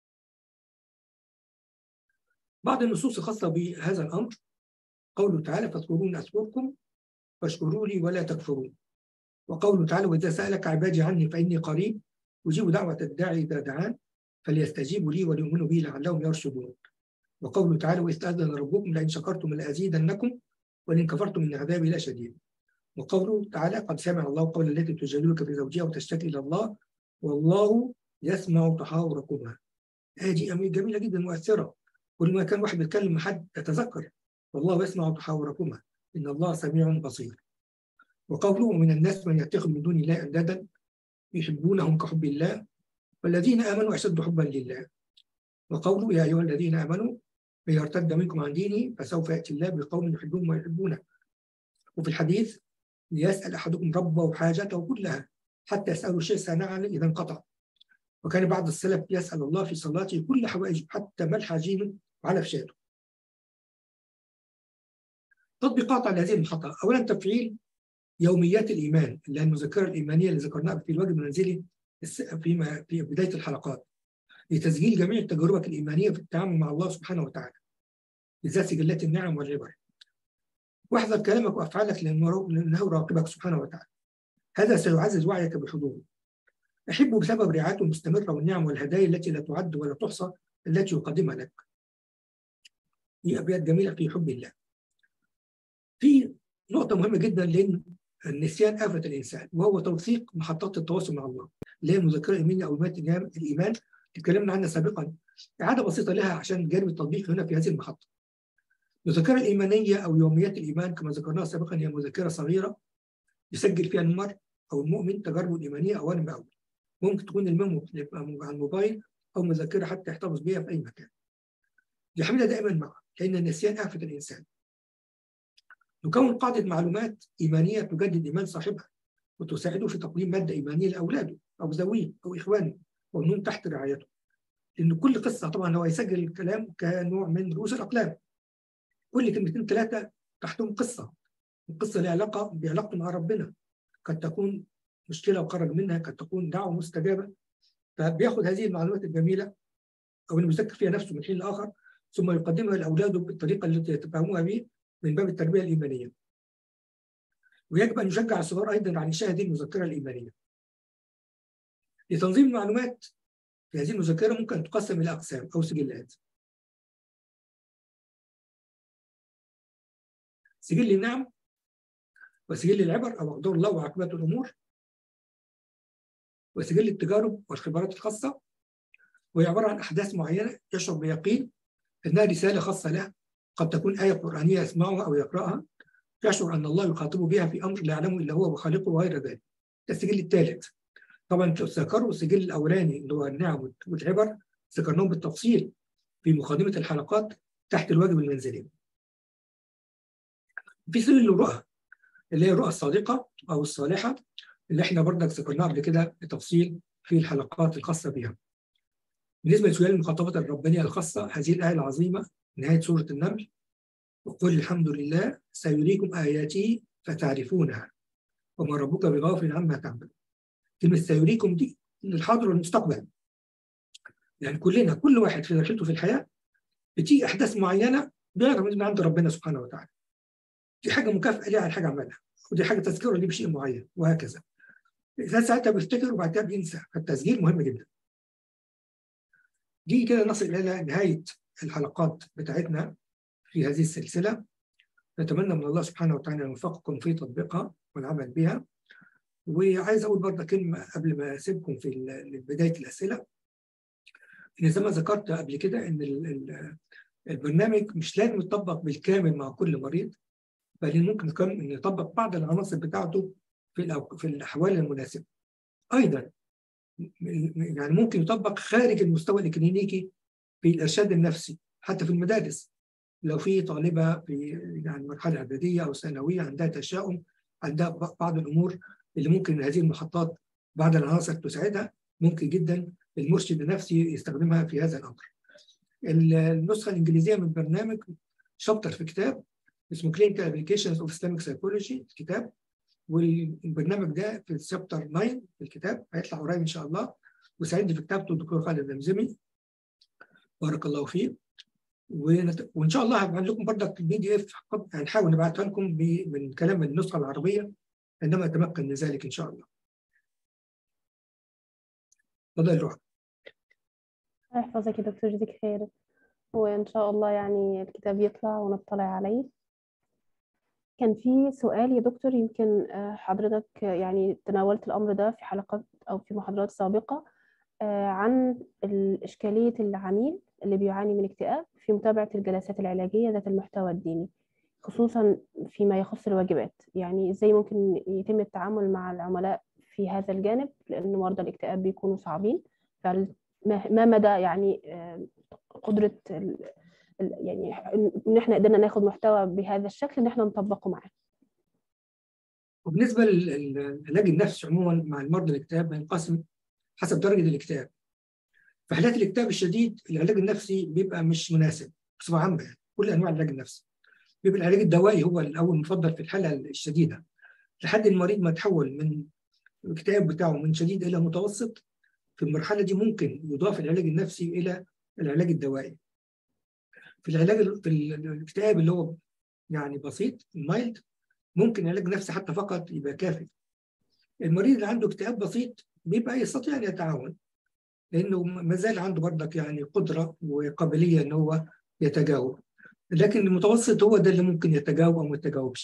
بعض النصوص الخاصة بهذا الأمر قوله تعالى فاذكروني أذكركم واشكروا لي ولا تكفرون وقوله تعالى وإذا سألك عبادي عني فإني قريب أجيب دعوة الداعي إذا دعان فليستجيبوا لي وليؤمنوا بي لعلهم يرشدون وقوله تعالى واستأذن ربكم لئن شكرتم لأزيدنكم ولئن كفرتم من عذابي لشديد وقوله تعالى قد سمع الله قول التي تجادلك في زوجها وتشتكي إلى الله والله يسمع تحاوركما هذه أمير جميلة جدا مؤثرة كل ما كان واحد بيتكلم مع حد يتذكر والله يسمع تحاوركما إن الله سميع بصير وقوله من الناس من يتخذ من دون الله أندادا يحبونهم كحب الله والذين آمنوا أشد حبا لله وقوله يا أيها الذين آمنوا من يرتد منكم عن دينه فسوف يأتي الله بقوم يحبون ويحبونه وفي الحديث ليسأل أحدكم ربه حاجته كلها حتى يسأله شيء سنعل إذا انقطع وكان بعض السلف يسأل الله في صلاته كل حوائجه حتى ملح عجينه وعلى فشاته تطبيقات على هذه المحطة أولا تفعيل يوميات الإيمان اللي هي المذكرة الإيمانية اللي ذكرناها في الواجب المنزلي في في بداية الحلقات لتسجيل جميع تجاربك الإيمانية في التعامل مع الله سبحانه وتعالى بالذات سجلات النعم والعبر واحذر كلامك وأفعالك لأنه راقبك سبحانه وتعالى هذا سيعزز وعيك بحضوره أحبه بسبب رعايته المستمرة والنعم والهدايا التي لا تعد ولا تحصى التي يقدمها لك دي أبيات جميلة في حب الله في نقطة مهمة جدا لأن النسيان آفة الإنسان وهو توثيق محطات التواصل مع الله اللي هي المذكرة الإيمانية أو الإيمان تكلمنا عنها سابقا إعادة بسيطة لها عشان جانب التطبيق هنا في هذه المحطة المذكرة الإيمانية أو يوميات الإيمان كما ذكرناها سابقا هي مذكرة صغيرة يسجل فيها المرء أو المؤمن تجاربه الإيمانية أولا بأول ممكن تكون الميمو على الموبايل أو مذكرة حتى يحتفظ بها في أي مكان يحملها دائما معه لأن النسيان آفة الإنسان نكون قاعدة معلومات إيمانية تجدد إيمان صاحبها وتساعده في تقديم مادة إيمانية لأولاده أو ذويه أو إخوانه وأنهم تحت رعايته لأن كل قصة طبعا هو يسجل الكلام كنوع من رؤوس الأقلام كل كلمتين ثلاثة تحتهم قصة القصة لها علاقة بعلاقته مع ربنا قد تكون مشكلة وخرج منها قد تكون دعوة مستجابة فبياخد هذه المعلومات الجميلة أو اللي بيذكر فيها نفسه من حين لآخر ثم يقدمها لأولاده بالطريقة التي يتفهموها به من باب التربية الإيمانية ويجب أن يشجع الصغار أيضا على إنشاء هذه المذكرة الإيمانية لتنظيم المعلومات في هذه المذكرة ممكن أن تقسم إلى أقسام أو سجلات سجل النعم وسجل العبر أو أقدار الله وعاقبات الأمور وسجل التجارب والخبرات الخاصة وهي عبارة عن أحداث معينة يشعر بيقين أنها رسالة خاصة له قد تكون آية قرآنية يسمعها أو يقرأها يشعر أن الله يخاطبه بها في أمر لا يعلمه إلا هو وخالقه وغير ذلك السجل الثالث طبعا تذكروا السجل الأولاني اللي هو النعم والعبر ذكرناهم بالتفصيل في مقدمة الحلقات تحت الواجب المنزلي في سجل الرؤى اللي هي الرؤى الصادقة أو الصالحة اللي احنا برضك ذكرناها قبل كده بتفصيل في الحلقات الخاصة بها بالنسبة لسؤال المخاطبات الربانية الخاصة هذه الآية العظيمة نهاية سورة النمل وقل الحمد لله سيريكم آياتي فتعرفونها وما ربك بغافل عما تعمل كلمة سيريكم دي للحاضر والمستقبل يعني كلنا كل واحد في رحلته في الحياة بتيجي أحداث معينة بيعرف من عند ربنا سبحانه وتعالى دي حاجة مكافأة ليها على حاجة عملها ودي حاجة تذكره ليه بشيء معين وهكذا الإنسان ساعتها بيفتكر وبعد كده بينسى فالتسجيل مهم جدا دي كده نصل إلى نهاية الحلقات بتاعتنا في هذه السلسلة نتمنى من الله سبحانه وتعالى أن يوفقكم في تطبيقها والعمل بها وعايز أقول برضه كلمة قبل ما أسيبكم في بداية الأسئلة إن زي ما ذكرت قبل كده إن البرنامج مش لازم يطبق بالكامل مع كل مريض بل ممكن كمان يطبق بعض العناصر بتاعته في في الأحوال المناسبة أيضا يعني ممكن يطبق خارج المستوى الإكلينيكي في الإرشاد النفسي حتى في المدارس لو في طالبة في يعني مرحلة إعدادية أو ثانوية عندها تشاؤم عندها بعض الأمور اللي ممكن هذه المحطات بعض العناصر تساعدها ممكن جدا المرشد النفسي يستخدمها في هذا الأمر. النسخة الإنجليزية من البرنامج شابتر في كتاب اسمه Clinical Applications of Islamic Psychology الكتاب والبرنامج ده في الشابتر 9 في الكتاب هيطلع قريب إن شاء الله وساعدني في كتابته الدكتور خالد المزمي بارك الله فيه ونت... وان شاء الله هبعت لكم برضك البي دي اف هنحاول نبعتها لكم ب... من كلام النسخه العربيه عندما اتمكن من ذلك ان شاء الله. تفضل روح. يحفظك يا دكتور جزيك خير وان شاء الله يعني الكتاب يطلع ونطلع عليه. كان في سؤال يا دكتور يمكن حضرتك يعني تناولت الامر ده في حلقات او في محاضرات سابقه عن إشكالية العميل اللي بيعاني من اكتئاب في متابعة الجلسات العلاجية ذات المحتوى الديني خصوصا فيما يخص الواجبات يعني ازاي ممكن يتم التعامل مع العملاء في هذا الجانب لأن مرضى الاكتئاب بيكونوا صعبين ما مدى يعني قدرة يعني ان احنا قدرنا ناخد محتوى بهذا الشكل ان احنا نطبقه معاه وبالنسبه للعلاج النفسي عموما مع المرضى الاكتئاب بينقسم حسب درجه الاكتئاب في حالات الاكتئاب الشديد العلاج النفسي بيبقى مش مناسب بصفه عامه يعني كل انواع العلاج النفسي بيبقى العلاج الدوائي هو الاول المفضل في الحاله الشديده لحد المريض ما تحول من الاكتئاب بتاعه من شديد الى متوسط في المرحله دي ممكن يضاف العلاج النفسي الى العلاج الدوائي في العلاج في الاكتئاب اللي هو يعني بسيط المايلد ممكن علاج نفسي حتى فقط يبقى كافي المريض اللي عنده اكتئاب بسيط بيبقى يستطيع ان يتعاون لانه ما زال عنده برضك يعني قدره وقابليه ان هو يتجاوب لكن المتوسط هو ده اللي ممكن يتجاوب او ما يتجاوبش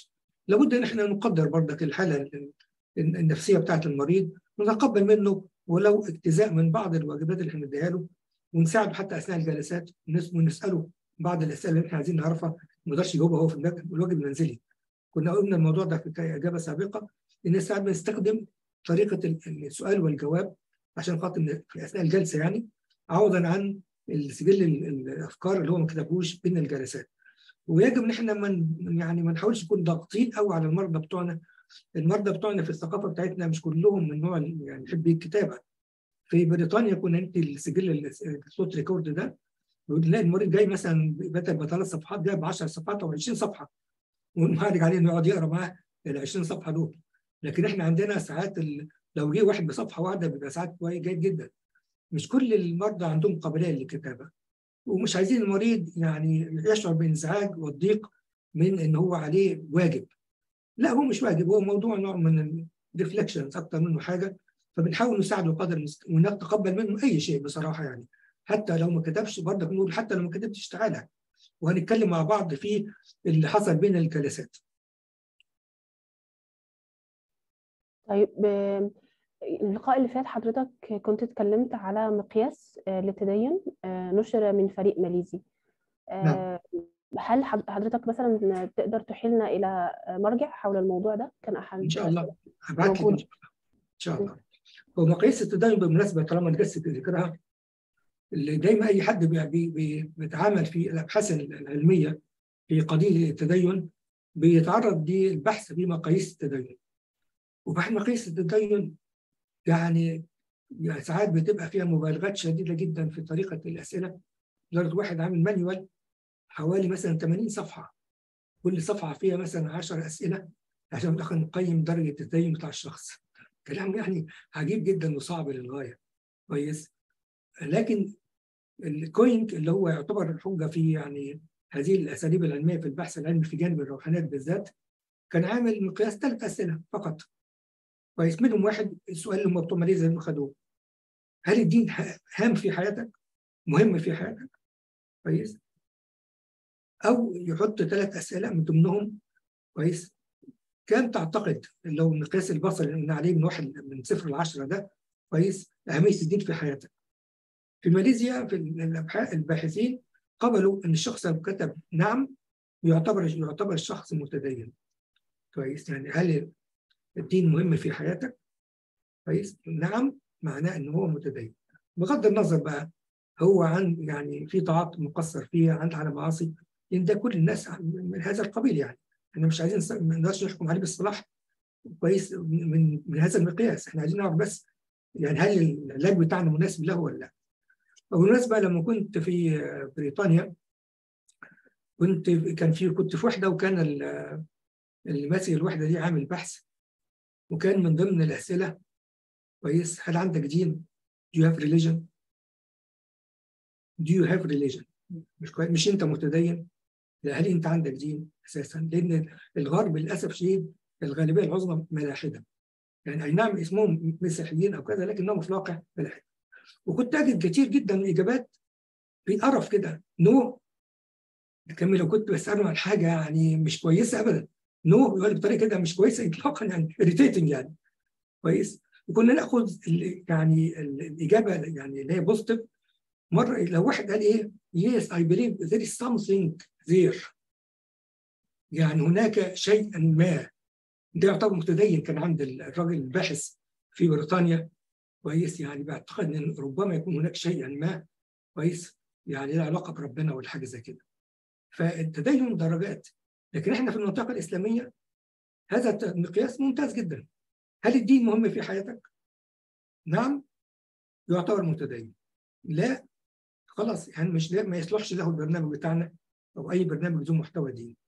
لابد ان احنا نقدر برضك الحاله النفسيه بتاعت المريض ونتقبل منه ولو اجتزاء من بعض الواجبات اللي احنا بنديها له ونساعده حتى اثناء الجلسات ونساله بعض الاسئله اللي احنا عايزين نعرفها ما يقدرش يجاوبها هو في الواجب المنزلي. كنا قلنا الموضوع ده في اجابه سابقه ان ساعات بنستخدم طريقه السؤال والجواب عشان خاطر في اثناء الجلسه يعني عوضا عن السجل الافكار اللي هو ما كتبوش بين الجلسات. ويجب ان احنا من يعني ما نحاولش نكون ضاغطين قوي على المرضى بتوعنا المرضى بتوعنا في الثقافه بتاعتنا مش كلهم من نوع يعني يحب الكتابه في بريطانيا كنا انت السجل الصوت ريكورد ده تلاقي المريض جاي مثلا بدل بثلاث صفحات جاي ب 10 صفحات او 20 صفحه ونعالج عليه انه يقعد يقرا معاه ال 20 صفحه دول لكن احنا عندنا ساعات لو جه واحد بصفحه واحده بيبقى ساعات كويس جيد جدا مش كل المرضى عندهم قابليه للكتابه ومش عايزين المريض يعني يشعر بانزعاج والضيق من ان هو عليه واجب لا هو مش واجب هو موضوع نوع من الريفلكشنز اكتر منه حاجه فبنحاول نساعده قدر ونتقبل منه اي شيء بصراحه يعني حتى لو ما كتبش برضك نقول حتى لو ما كتبتش تعالى وهنتكلم مع بعض في اللي حصل بين الجلسات. طيب اللقاء اللي فات حضرتك كنت اتكلمت على مقياس للتدين نشر من فريق ماليزي. نعم. هل حضرتك مثلا تقدر تحيلنا الى مرجع حول الموضوع ده كان احد ان شاء الله هبعت لك ان شاء الله هو مقاييس التدين بالمناسبه طالما نجسد ذكرها اللي دايما اي حد بي بي بيتعامل في الابحاث العلميه في قضيه التدين بيتعرض للبحث في مقاييس التدين وبحث مقاييس التدين يعني, يعني ساعات بتبقى فيها مبالغات شديده جدا في طريقه الاسئله لدرجه واحد عامل مانيوال حوالي مثلا 80 صفحه كل صفحه فيها مثلا 10 اسئله عشان في الاخر نقيم درجه التدين بتاع الشخص كلام يعني عجيب جدا وصعب للغايه كويس لكن الكوينج اللي هو يعتبر الحجه في يعني هذه الاساليب العلميه في البحث العلمي في جانب الروحانيات بالذات كان عامل مقياس ثلاث اسئله فقط كويس منهم واحد السؤال اللي هم بتوع ماليزيا اللي خدوه هل الدين هام في حياتك؟ مهم في حياتك؟ كويس؟ او يحط ثلاث اسئله من ضمنهم كويس كم تعتقد لو المقياس البصري اللي قلنا عليه من واحد من صفر لعشره ده كويس اهميه الدين في حياتك في ماليزيا في الباحثين قبلوا ان الشخص لو كتب نعم يعتبر يعتبر الشخص متدين كويس يعني هل الدين مهم في حياتك كويس نعم معناه ان هو متدين بغض النظر بقى هو عن يعني في طاعات مقصر فيها عند على معاصي لان ده كل الناس من هذا القبيل يعني احنا مش عايزين ما نقدرش نحكم عليه بالصلاح كويس من من هذا المقياس احنا عايزين نعرف بس يعني هل العلاج بتاعنا مناسب له ولا لا بالمناسبة لما كنت في بريطانيا كنت كان في كنت في وحدة وكان اللي ماسك الوحدة دي عامل بحث وكان من ضمن الأسئلة كويس هل عندك دين؟ Do you have religion؟ Do you have religion؟ مش كويس مش أنت متدين؟ لا هل أنت عندك دين أساسا؟ لأن الغرب للأسف الشديد الغالبية العظمى ملاحدة يعني أي نعم اسمهم مسيحيين أو كذا لكنهم في الواقع ملاحدة وكنت اجد كتير جدا من الاجابات بيقرف كده نو كمل لو كنت بساله عن حاجه يعني مش كويسه ابدا نو يقول بطريقه كده مش كويسه اطلاقا يعني اريتيتنج يعني كويس وكنا ناخد يعني الاجابه يعني اللي هي بوزيتيف مره لو واحد قال ايه يس اي بليف there is something there يعني هناك شيء ما ده يعتبر متدين كان عند الراجل الباحث في بريطانيا كويس يعني بعتقد ان ربما يكون هناك شيئا ما كويس يعني له علاقه بربنا ولا حاجه زي كده فالتدين درجات لكن احنا في المنطقه الاسلاميه هذا المقياس ممتاز جدا هل الدين مهم في حياتك؟ نعم يعتبر متدين لا خلاص يعني مش ما يصلحش له البرنامج بتاعنا او اي برنامج ذو محتوى ديني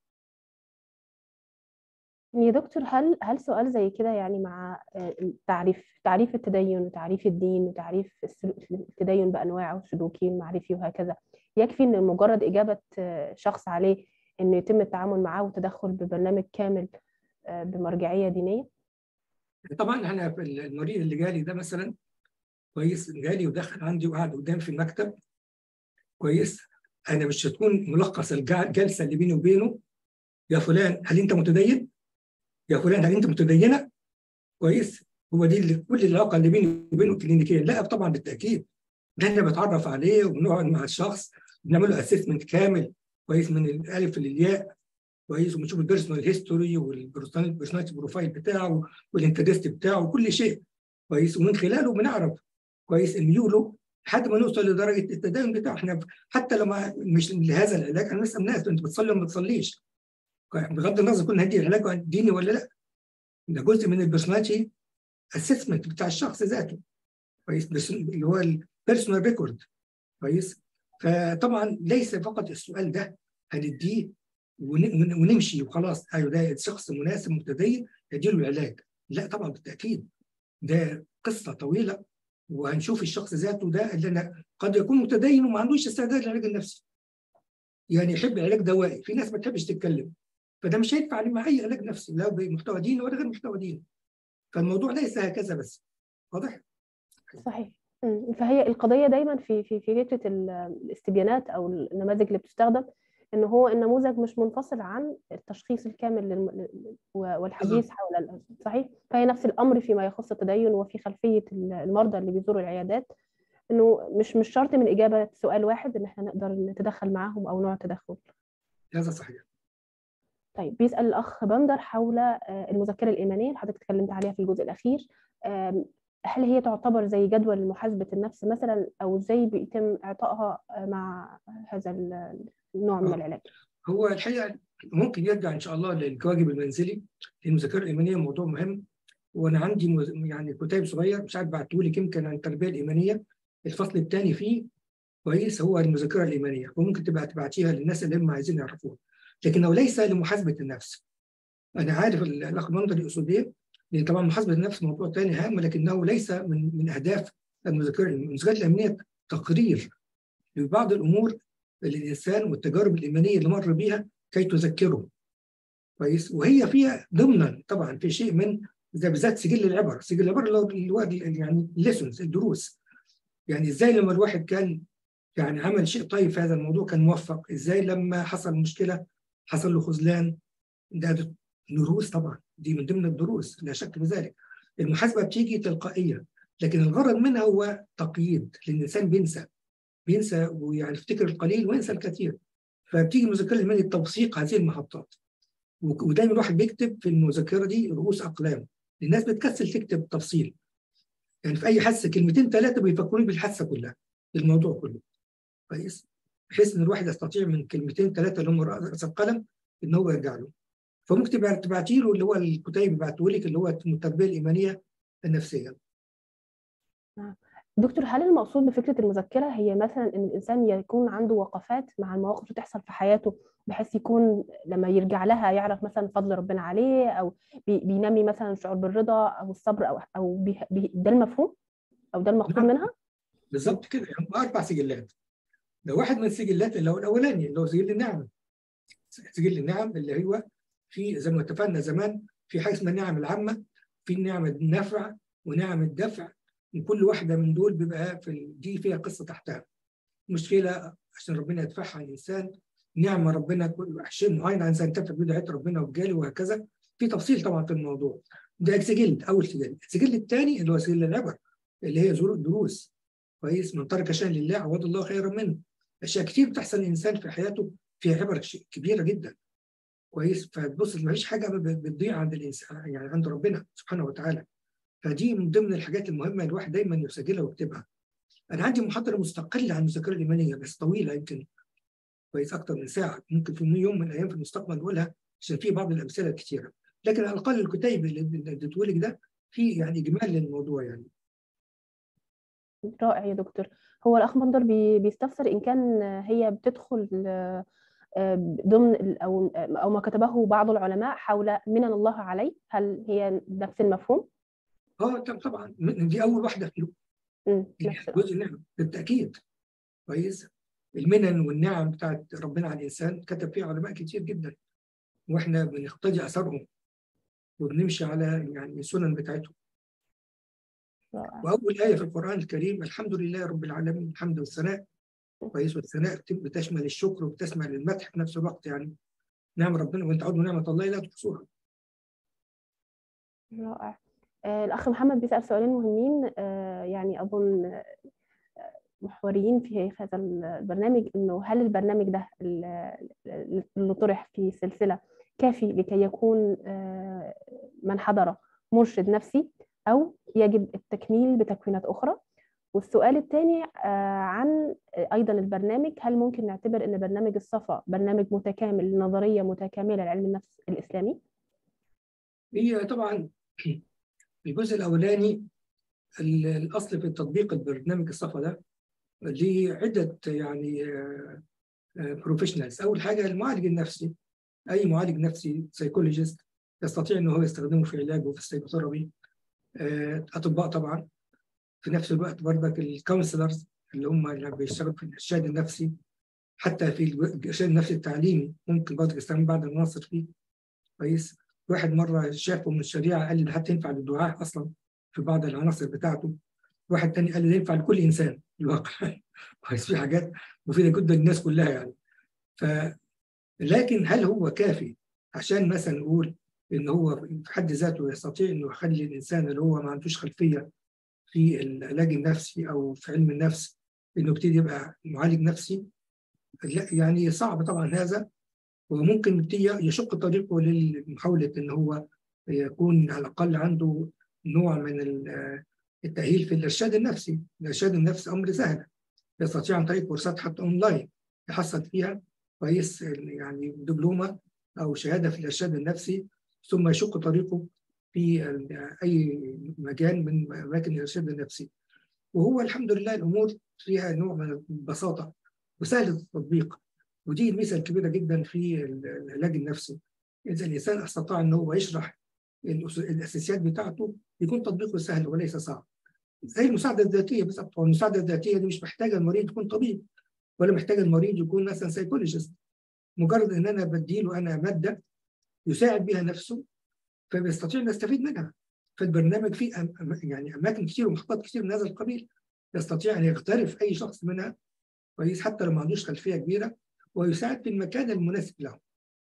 يا دكتور هل هل سؤال زي كده يعني مع تعريف تعريف التدين وتعريف الدين وتعريف التدين بانواعه السلوكي المعرفي وهكذا يكفي ان مجرد اجابه شخص عليه انه يتم التعامل معاه والتدخل ببرنامج كامل بمرجعيه دينيه؟ طبعا انا في المريض اللي جالي ده مثلا كويس جالي ودخل عندي وقعد قدام في المكتب كويس انا مش هتكون ملخص الجلسه اللي بيني وبينه يا فلان هل انت متدين؟ يا فلان هل انت متدينه؟ كويس هو دي اللي كل العلاقه اللي بيني وبينه كلينيكيا لا طبعا بالتاكيد ده احنا بنتعرف عليه وبنقعد مع الشخص بنعمل له اسسمنت كامل كويس من الالف للياء كويس وبنشوف البيرسونال هيستوري والبيرسوناليتي بروفايل بتاعه والانترست بتاعه وكل شيء كويس ومن خلاله بنعرف كويس الميوله لحد ما نوصل لدرجه التدين بتاعه احنا حتى لما مش لهذا العلاج انا بسال الناس انت بتصلي ولا ما بتصليش؟ بغض النظر كنا هدي العلاج ديني ولا لا ده جزء من البيرسوناليتي اسسمنت بتاع الشخص ذاته كويس اللي هو البيرسونال ريكورد كويس فطبعا ليس فقط السؤال ده هنديه ونمشي وخلاص ايوه ده شخص مناسب متدين نديله العلاج لا طبعا بالتاكيد ده قصه طويله وهنشوف الشخص ذاته ده اللي انا قد يكون متدين وما عندوش استعداد للعلاج النفسي يعني يحب علاج دوائي في ناس ما تحبش تتكلم فده مش هينفع مع اي علاج نفسي لا بمحتوى ديني ولا غير محتوى ديني فالموضوع ليس هكذا بس واضح؟ صحيح فهي القضيه دايما في في في فكره الاستبيانات او النماذج اللي بتستخدم ان هو النموذج مش منفصل عن التشخيص الكامل للم... والحديث حول صحيح فهي نفس الامر فيما يخص التدين وفي خلفيه المرضى اللي بيزوروا العيادات انه مش مش شرط من اجابه سؤال واحد ان احنا نقدر نتدخل معاهم او نوع تدخل هذا صحيح طيب بيسال الاخ بندر حول المذكره الايمانيه اللي حضرتك اتكلمت عليها في الجزء الاخير هل هي تعتبر زي جدول لمحاسبه النفس مثلا او ازاي بيتم اعطائها مع هذا النوع من العلاج؟ هو الحقيقه ممكن يرجع ان شاء الله للواجب المنزلي المذاكره الايمانيه موضوع مهم وانا عندي مز... يعني كتاب صغير مش عارف بعته لك يمكن عن التربيه الايمانيه الفصل الثاني فيه كويس هو المذاكره الايمانيه وممكن تبقى تبعتيها للناس اللي هم عايزين يعرفوها لكنه ليس لمحاسبه النفس انا عارف الاخ منظر يقصد ايه لان طبعا محاسبه النفس موضوع ثاني هام لكنه ليس من من اهداف المذاكره المذاكره الايمانيه تقرير لبعض الامور للانسان والتجارب الايمانيه اللي مر بيها كي تذكره كويس وهي فيها ضمنا طبعا في شيء من زي بالذات سجل العبر سجل العبر اللي هو يعني الليسونز الدروس يعني ازاي لما الواحد كان يعني عمل شيء طيب في هذا الموضوع كان موفق ازاي لما حصل مشكله حصل له خذلان ده دروس طبعا دي من ضمن الدروس لا شك في ذلك المحاسبه بتيجي تلقائيه لكن الغرض منها هو تقييد لان الانسان بينسى بينسى ويعني يفتكر القليل وينسى الكثير فبتيجي المذكره الايمانيه توثيق هذه المحطات ودايما الواحد بيكتب في المذكره دي رؤوس اقلام الناس بتكسل تكتب تفصيل يعني في اي حادثه كلمتين ثلاثه بيفكروني بالحادثه كلها الموضوع كله كويس بحيث ان الواحد يستطيع من كلمتين ثلاثه اللي هم راس القلم ان هو يرجع له فممكن تبعتي له اللي هو الكتيب يبعته لك اللي هو التربيه الايمانيه النفسيه دكتور هل المقصود بفكره المذكره هي مثلا ان الانسان يكون عنده وقفات مع المواقف اللي بتحصل في حياته بحيث يكون لما يرجع لها يعرف مثلا فضل ربنا عليه او بينمي مثلا الشعور بالرضا او الصبر او او بي بي ده المفهوم او ده المقصود منها؟ بالظبط كده يعني اربع سجلات ده واحد من السجلات اللي هو الاولاني اللي هو سجل النعم سجل النعم اللي هو في زي ما اتفقنا زمان في حاجه اسمها النعم العامه في نعم النفع ونعم الدفع وكل واحده من دول بيبقى في دي فيها قصه تحتها مشكله عشان ربنا يدفعها عن الانسان نعمه ربنا شيء معين عن انسان تنفع بدعايه ربنا وجاله وهكذا في تفصيل طبعا في الموضوع ده سجل اول سجل السجل الثاني اللي هو سجل العبر اللي هي دروس كويس من ترك شيئا لله عوض الله خيرا منه اشياء كتير بتحصل للانسان في حياته فيها عبر كبيره جدا كويس فتبص ما فيش حاجه بتضيع عند الانسان يعني عند ربنا سبحانه وتعالى فدي من ضمن الحاجات المهمه الواحد دايما يسجلها ويكتبها انا عندي محاضره مستقله عن المذاكره الايمانيه بس طويله يمكن كويس اكتر من ساعه ممكن في يوم من الايام في المستقبل نقولها عشان في بعض الامثله الكثيره لكن على الاقل الكتيب اللي اديته لك ده في يعني اجمال للموضوع يعني رائع يا دكتور هو الاخ مندر بيستفسر ان كان هي بتدخل ضمن او او ما كتبه بعض العلماء حول منن الله عليه هل هي نفس المفهوم؟ اه طبعا دي اول واحده فيهم جزء النعم بالتاكيد كويس المنن والنعم بتاعت ربنا على الانسان كتب فيها علماء كتير جدا واحنا بنقتدي اثرهم وبنمشي على يعني السنن بتاعتهم واول ايه في القران الكريم الحمد لله رب العالمين الحمد والثناء كويس والثناء بتشمل الشكر وبتشمل المدح في نفس الوقت يعني نعم ربنا وان تعودوا نعمه الله لا تحصوها رائع آه، الأخ محمد بيسأل سؤالين مهمين آه، يعني أظن آه، محوريين في هذا البرنامج إنه هل البرنامج ده اللي طرح في سلسلة كافي لكي يكون من حضر مرشد نفسي أو يجب التكميل بتكوينات أخرى والسؤال الثاني عن أيضا البرنامج هل ممكن نعتبر أن برنامج الصفا برنامج متكامل نظرية متكاملة لعلم النفس الإسلامي؟ هي طبعا الجزء الاولاني الاصل في تطبيق البرنامج الصفا ده ليه عده يعني بروفيشنالز اول حاجه المعالج النفسي اي معالج نفسي سيكولوجيست يستطيع انه هو يستخدمه في علاجه في السيكوثيرابي اطباء طبعا في نفس الوقت برضك الكونسلرز اللي هم اللي بيشتغلوا في الارشاد النفسي حتى في الارشاد النفسي التعليمي ممكن برضك يستخدم بعض العناصر فيه كويس واحد مره شافه من الشريعه قال لي ده حتى ينفع للدعاء اصلا في بعض العناصر بتاعته واحد تاني قال لي ينفع لكل انسان في الواقع كويس في حاجات مفيده جدا للناس كلها يعني ف لكن هل هو كافي عشان مثلا نقول ان هو في حد ذاته يستطيع انه يخلي الانسان اللي هو ما عندوش خلفيه في العلاج النفسي او في علم النفس انه يبتدي يبقى معالج نفسي لا يعني صعب طبعا هذا وممكن يشق طريقه لمحاولة إن هو يكون على الأقل عنده نوع من التأهيل في الإرشاد النفسي الإرشاد النفسي أمر سهل يستطيع عن طريق كورسات حتى أونلاين يحصل فيها كويس يعني دبلومة أو شهادة في الإرشاد النفسي ثم يشق طريقه في أي مجال من أماكن الإرشاد النفسي وهو الحمد لله الأمور فيها نوع من البساطة وسهل التطبيق ودي الميزه الكبيره جدا في العلاج النفسي اذا الانسان استطاع ان هو يشرح الاساسيات بتاعته يكون تطبيقه سهل وليس صعب زي المساعده الذاتيه بالظبط المساعده الذاتيه دي مش محتاجه المريض يكون طبيب ولا محتاجه المريض يكون مثلا سايكولوجيست مجرد ان انا بديله انا ماده يساعد بها نفسه فبيستطيع ان يستفيد منها فالبرنامج فيه يعني اماكن كثير ومحطات كثير من هذا القبيل يستطيع ان يغترف اي شخص منها كويس حتى لو ما عندوش خلفيه كبيره ويساعد في المكان المناسب له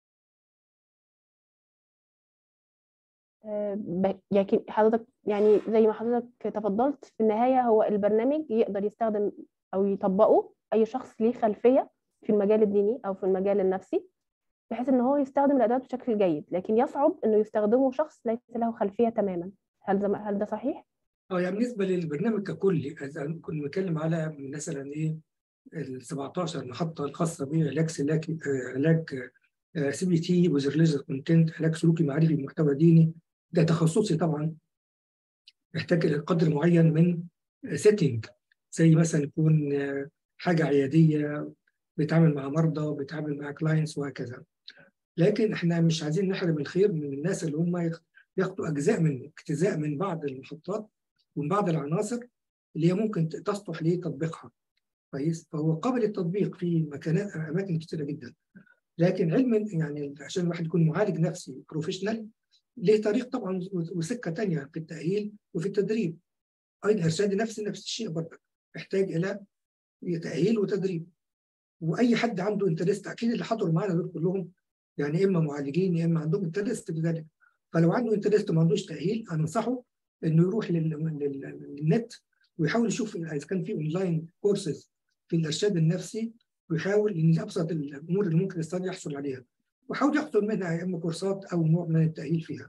يعني حضرتك يعني زي ما حضرتك تفضلت في النهاية هو البرنامج يقدر يستخدم أو يطبقه أي شخص ليه خلفية في المجال الديني أو في المجال النفسي بحيث إن هو يستخدم الأدوات بشكل جيد لكن يصعب إنه يستخدمه شخص ليس له خلفية تماما هل ده هل ده صحيح؟ اه يعني بالنسبة للبرنامج ككل كنا بنتكلم على مثلا إيه ال 17 محطه الخاصه بعلاج سلاكي علاج سي بي تي وزرليزر كونتنت علاج سلوكي معرفي بمحتوى ديني ده تخصصي طبعا يحتاج الى قدر معين من سيتنج زي مثلا يكون حاجه عياديه بيتعامل مع مرضى بيتعامل مع كلاينتس وهكذا لكن احنا مش عايزين نحرم الخير من الناس اللي هم ياخدوا اجزاء من اجتزاء من بعض المحطات ومن بعض العناصر اللي هي ممكن تصلح لتطبيقها كويس فهو قابل للتطبيق في مكانات اماكن كثيره جدا لكن علم يعني عشان الواحد يكون معالج نفسي بروفيشنال ليه طريق طبعا وسكه ثانيه في التاهيل وفي التدريب ايضا ارشاد نفسي نفس الشيء برضه يحتاج الى تاهيل وتدريب واي حد عنده انترست اكيد اللي حضروا معانا دول كلهم يعني اما معالجين يا اما عندهم انترست في ذلك فلو عنده انترست وما عندوش تاهيل انا انصحه انه يروح للنت ويحاول يشوف اذا كان في اونلاين كورسز في الارشاد النفسي ويحاول ان ابسط الامور اللي ممكن الانسان يحصل عليها ويحاول يحصل منها يا اما كورسات او نوع من التاهيل فيها.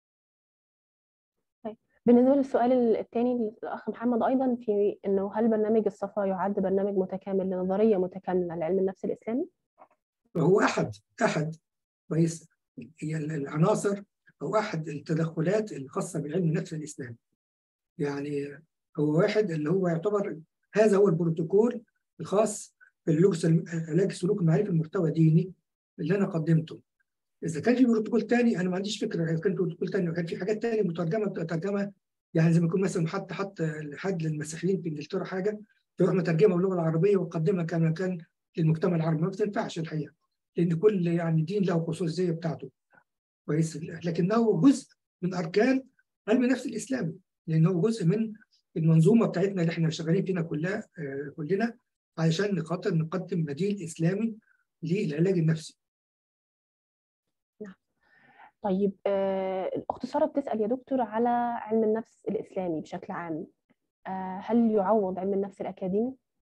طيب بالنسبه للسؤال الثاني للاخ محمد ايضا في انه هل برنامج الصفا يعد برنامج متكامل لنظريه متكامله لعلم النفس الاسلامي؟ هو احد احد كويس هي العناصر او احد التدخلات الخاصه بعلم النفس الاسلامي. يعني هو واحد اللي هو يعتبر هذا هو البروتوكول الخاص بالعلاج السلوك المعرفي المحتوى ديني اللي انا قدمته. اذا كان في بروتوكول ثاني انا ما عنديش فكره اذا كان بروتوكول ثاني وكان في حاجات ثانيه مترجمه ترجمه يعني زي ما يكون مثلا حد حط حد للمسيحيين في انجلترا حاجه تروح مترجمها باللغه العربيه ويقدمها كما كان للمجتمع العربي ما بتنفعش الحقيقه لان كل يعني دين له خصوصيه بتاعته كويس لكنه جزء من اركان علم النفس الاسلامي لانه جزء من المنظومه بتاعتنا اللي احنا شغالين فيها كلها كلنا علشان خاطر نقدم بديل اسلامي للعلاج النفسي. طيب آه، الأخت سارة بتسأل يا دكتور على علم النفس الإسلامي بشكل عام آه، هل يعوض علم النفس الأكاديمي؟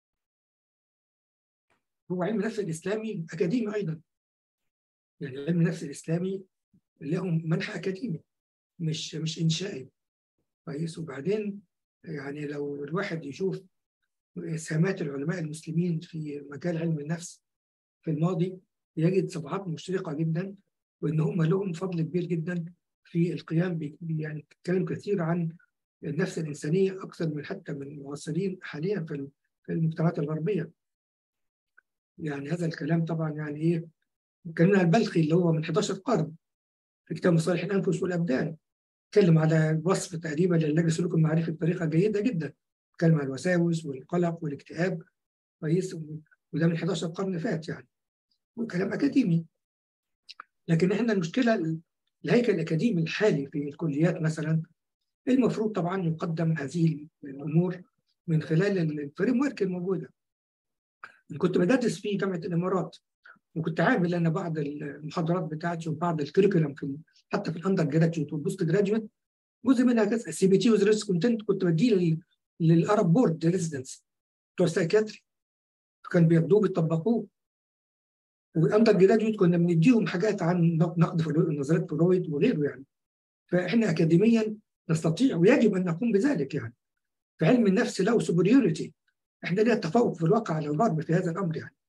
هو علم النفس الاسلامي اكاديمي ايضا يعني علم النفس الاسلامي لهم منحى اكاديمي مش مش انشائي كويس وبعدين يعني لو الواحد يشوف سمات العلماء المسلمين في مجال علم النفس في الماضي يجد صفحات مشرقه جدا وان هم لهم فضل كبير جدا في القيام ب يعني بيتكلم كثير عن النفس الانسانيه اكثر من حتى من المعاصرين حاليا في في المجتمعات الغربيه. يعني هذا الكلام طبعا يعني ايه اتكلمنا عن البلخي اللي هو من 11 قرن في كتاب مصالح الانفس والابدان اتكلم على وصف تقريبا للنجم السلوك المعرفي بطريقه جيده جدا اتكلم عن الوساوس والقلق والاكتئاب كويس وده من 11 قرن فات يعني وكلام اكاديمي لكن احنا المشكله الهيكل الاكاديمي الحالي في الكليات مثلا المفروض طبعا يقدم هذه الامور من خلال الفريم ورك الموجوده كنت بدرس في جامعه الامارات وكنت عامل انا بعض المحاضرات بتاعتي وبعض الكريكولم في حتى في الاندر جراجويت والبوست جراجويت جزء منها سي بي تي وزريس كونتنت كنت بديه للارب بورد ريزيدنس بتوع السايكاتري كان بياخدوه بيطبقوه والاندر جراجويت كنا بنديهم حاجات عن نقد نظريه فرويد وغيره يعني فاحنا اكاديميا نستطيع ويجب ان نقوم بذلك يعني في علم النفس له سوبريوريتي احنا لنا تفوق في الواقع على الغرب في هذا الامر يعني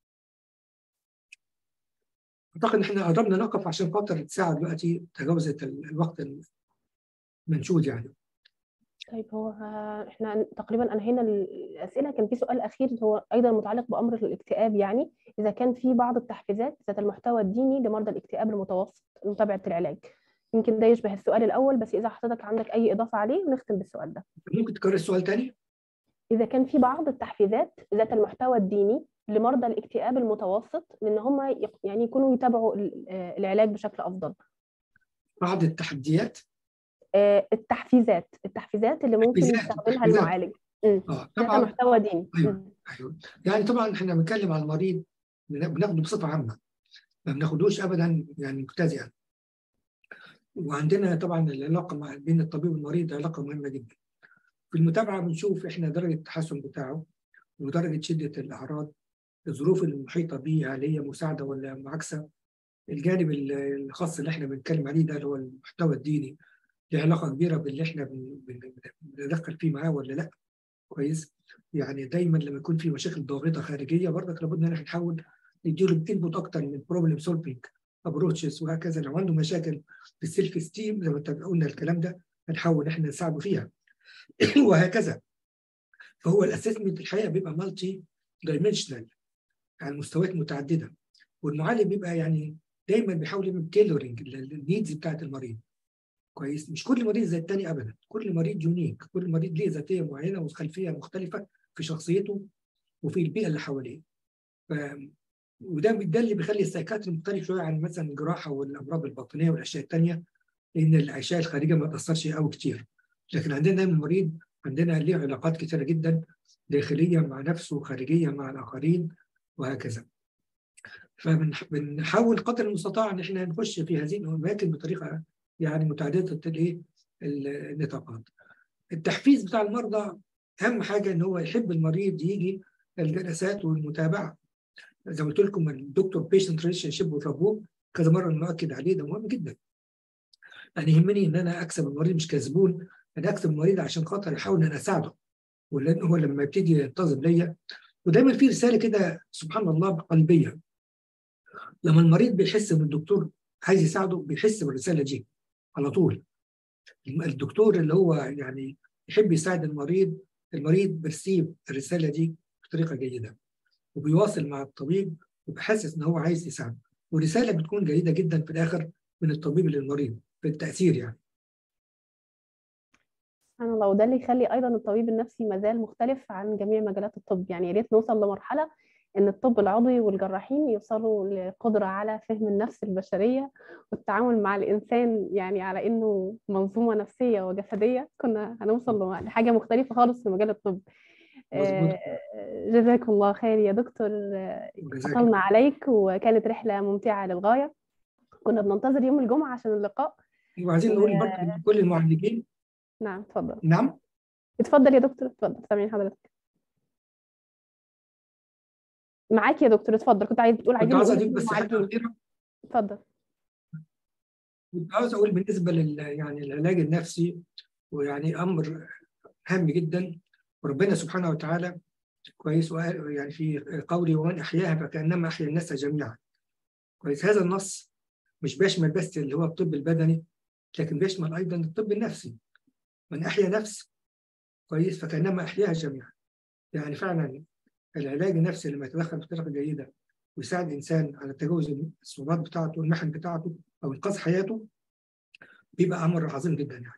اعتقد ان احنا قربنا نقف عشان خاطر الساعه دلوقتي تجاوزت الوقت المنشود يعني طيب هو احنا تقريبا انهينا الاسئله كان في سؤال اخير هو ايضا متعلق بامر الاكتئاب يعني اذا كان في بعض التحفيزات ذات المحتوى الديني لمرضى الاكتئاب المتوسط لمتابعه العلاج يمكن ده يشبه السؤال الاول بس اذا حضرتك عندك اي اضافه عليه نختم بالسؤال ده ممكن تكرر السؤال تاني اذا كان في بعض التحفيزات ذات المحتوى الديني لمرضى الاكتئاب المتوسط لان هم يعني يكونوا يتابعوا العلاج بشكل افضل بعض التحديات التحفيزات التحفيزات اللي ممكن يستخدمها المعالج اه طبعا محتوى ديني ايوه ايوه يعني طبعا احنا بنتكلم عن المريض بناخده بصفه عامه ما بناخدوش ابدا يعني مبتدئا وعندنا طبعا العلاقه مع بين الطبيب والمريض علاقه مهمه جدا في المتابعه بنشوف احنا درجه التحسن بتاعه ودرجه شده الاعراض الظروف المحيطه به هل هي مساعده ولا معاكسه الجانب الخاص اللي احنا بنتكلم عليه ده اللي هو المحتوى الديني له علاقه كبيره باللي احنا بندخل فيه معاه ولا لا كويس يعني دايما لما يكون في مشاكل ضاغطه خارجيه برضك لابد ان احنا نحاول نديله انبوت اكتر من بروبلم سولفنج ابروتشز وهكذا لو عنده مشاكل في السيلف ستيم زي ما قلنا الكلام ده هنحاول احنا نساعده فيها وهكذا فهو الاسسمنت الحقيقه بيبقى مالتي دايمنشنال يعني مستويات متعدده والمعالج بيبقى يعني دايما بيحاول يعمل تيلورنج للنيدز بتاعت المريض كويس مش كل مريض زي الثاني ابدا كل مريض يونيك كل مريض ليه ذاتيه معينه وخلفيه مختلفه في شخصيته وفي البيئه اللي حواليه ف... وده ده اللي بيخلي السايكاتري مختلف شويه عن مثلا الجراحه والامراض الباطنيه والاشياء الثانيه لان الاشياء الخارجيه ما تاثرش قوي كتير لكن عندنا دايما المريض عندنا ليه علاقات كثيره جدا داخليه مع نفسه وخارجيه مع الاخرين وهكذا فبنحاول قدر المستطاع ان احنا نخش في هذه الاماكن بطريقه يعني متعدده الايه النطاقات التحفيز بتاع المرضى اهم حاجه ان هو يحب المريض يجي الجلسات والمتابعه زي ما قلت لكم الدكتور بيشنت ريليشن شيب وثابوه كذا مره نؤكد عليه ده مهم جدا يعني يهمني ان انا اكسب المريض مش كسبون انا اكسب المريض عشان خاطر احاول ان انا اساعده ولان هو لما يبتدي ينتظم ليا ودايما في رساله كده سبحان الله قلبيه لما المريض بيحس ان الدكتور عايز يساعده بيحس بالرساله دي على طول الدكتور اللي هو يعني يحب يساعد المريض المريض بيرسيب الرساله دي بطريقه جيده وبيواصل مع الطبيب وبيحسس ان هو عايز يساعده ورساله بتكون جيده جدا في الاخر من الطبيب للمريض في التاثير يعني سبحان الله وده اللي يخلي ايضا الطبيب النفسي مازال مختلف عن جميع مجالات الطب يعني يا ريت نوصل لمرحله ان الطب العضوي والجراحين يوصلوا لقدره على فهم النفس البشريه والتعامل مع الانسان يعني على انه منظومه نفسيه وجسديه كنا هنوصل لحاجه مختلفه خالص في مجال الطب مظبوط. جزاكم الله خير يا دكتور اطلنا عليك وكانت رحله ممتعه للغايه كنا بننتظر يوم الجمعة عشان اللقاء وعايزين نقول برضه لكل المعلمين نعم اتفضل نعم اتفضل يا دكتور اتفضل سامعين حضرتك معاك يا دكتور اتفضل كنت عايز بتقول كنت عايزين عاوز نقول اضيف بس حاجه للمعالجين. اخيره اتفضل كنت عاوز اقول بالنسبه لل يعني العلاج النفسي ويعني امر هام جدا وربنا سبحانه وتعالى كويس وقال- يعني في قوله ومن احياها فكانما احيا الناس جميعا كويس هذا النص مش بيشمل بس اللي هو الطب البدني لكن بيشمل ايضا الطب النفسي من احيا نفس كويس فكانما احياها جميعا يعني فعلا العلاج النفسي لما يتدخل بطريقه جيده ويساعد الانسان على تجاوز الصعوبات بتاعته والمحن بتاعته او انقاذ حياته بيبقى امر عظيم جدا يعني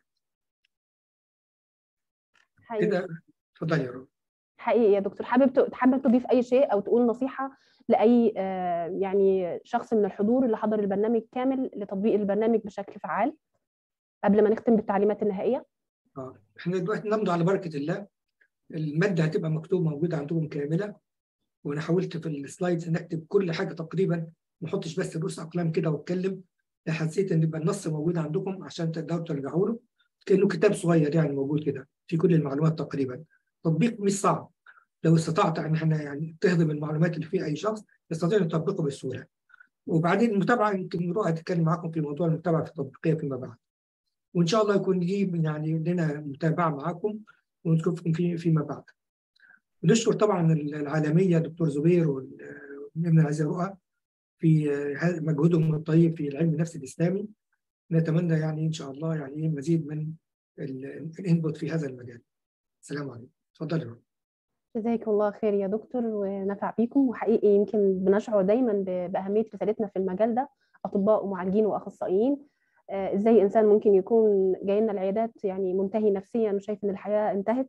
حقيقي كده اتفضل يا رب حقيقي يا دكتور حابب ت- حابب تضيف اي شيء او تقول نصيحه لاي آه، يعني شخص من الحضور اللي حضر البرنامج كامل لتطبيق البرنامج بشكل فعال قبل ما نختم بالتعليمات النهائيه اه احنا دلوقتي نمضي على بركه الله الماده هتبقى مكتوب موجوده عندكم كامله وانا حاولت في السلايدز نكتب كل حاجه تقريبا ما احطش بس رؤوس اقلام كده واتكلم لا حسيت ان يبقى النص موجود عندكم عشان تقدروا ترجعوا له كانه كتاب صغير يعني موجود كده في كل المعلومات تقريبا تطبيق مش صعب لو استطعت ان احنا يعني تهضم المعلومات اللي في اي شخص يستطيع ان يطبقه بسهوله وبعدين المتابعه يمكن نروح اتكلم معاكم في موضوع المتابعه التطبيقيه فيما بعد وان شاء الله يكون دي يعني لنا متابعه معاكم ونشوفكم في فيما بعد نشكر طبعا العالميه دكتور زبير والابن العزيز رؤى في هذا مجهودهم الطيب في العلم النفسي الاسلامي نتمنى يعني ان شاء الله يعني مزيد من الانبوت في هذا المجال السلام عليكم تفضل يا رب جزاكم الله خير يا دكتور ونفع بيكم وحقيقي يمكن بنشعر دايما ب- باهميه رسالتنا في المجال ده اطباء ومعالجين واخصائيين آه، ازاي انسان ممكن يكون جاي لنا العيادات يعني منتهي نفسيا وشايف ان الحياه انتهت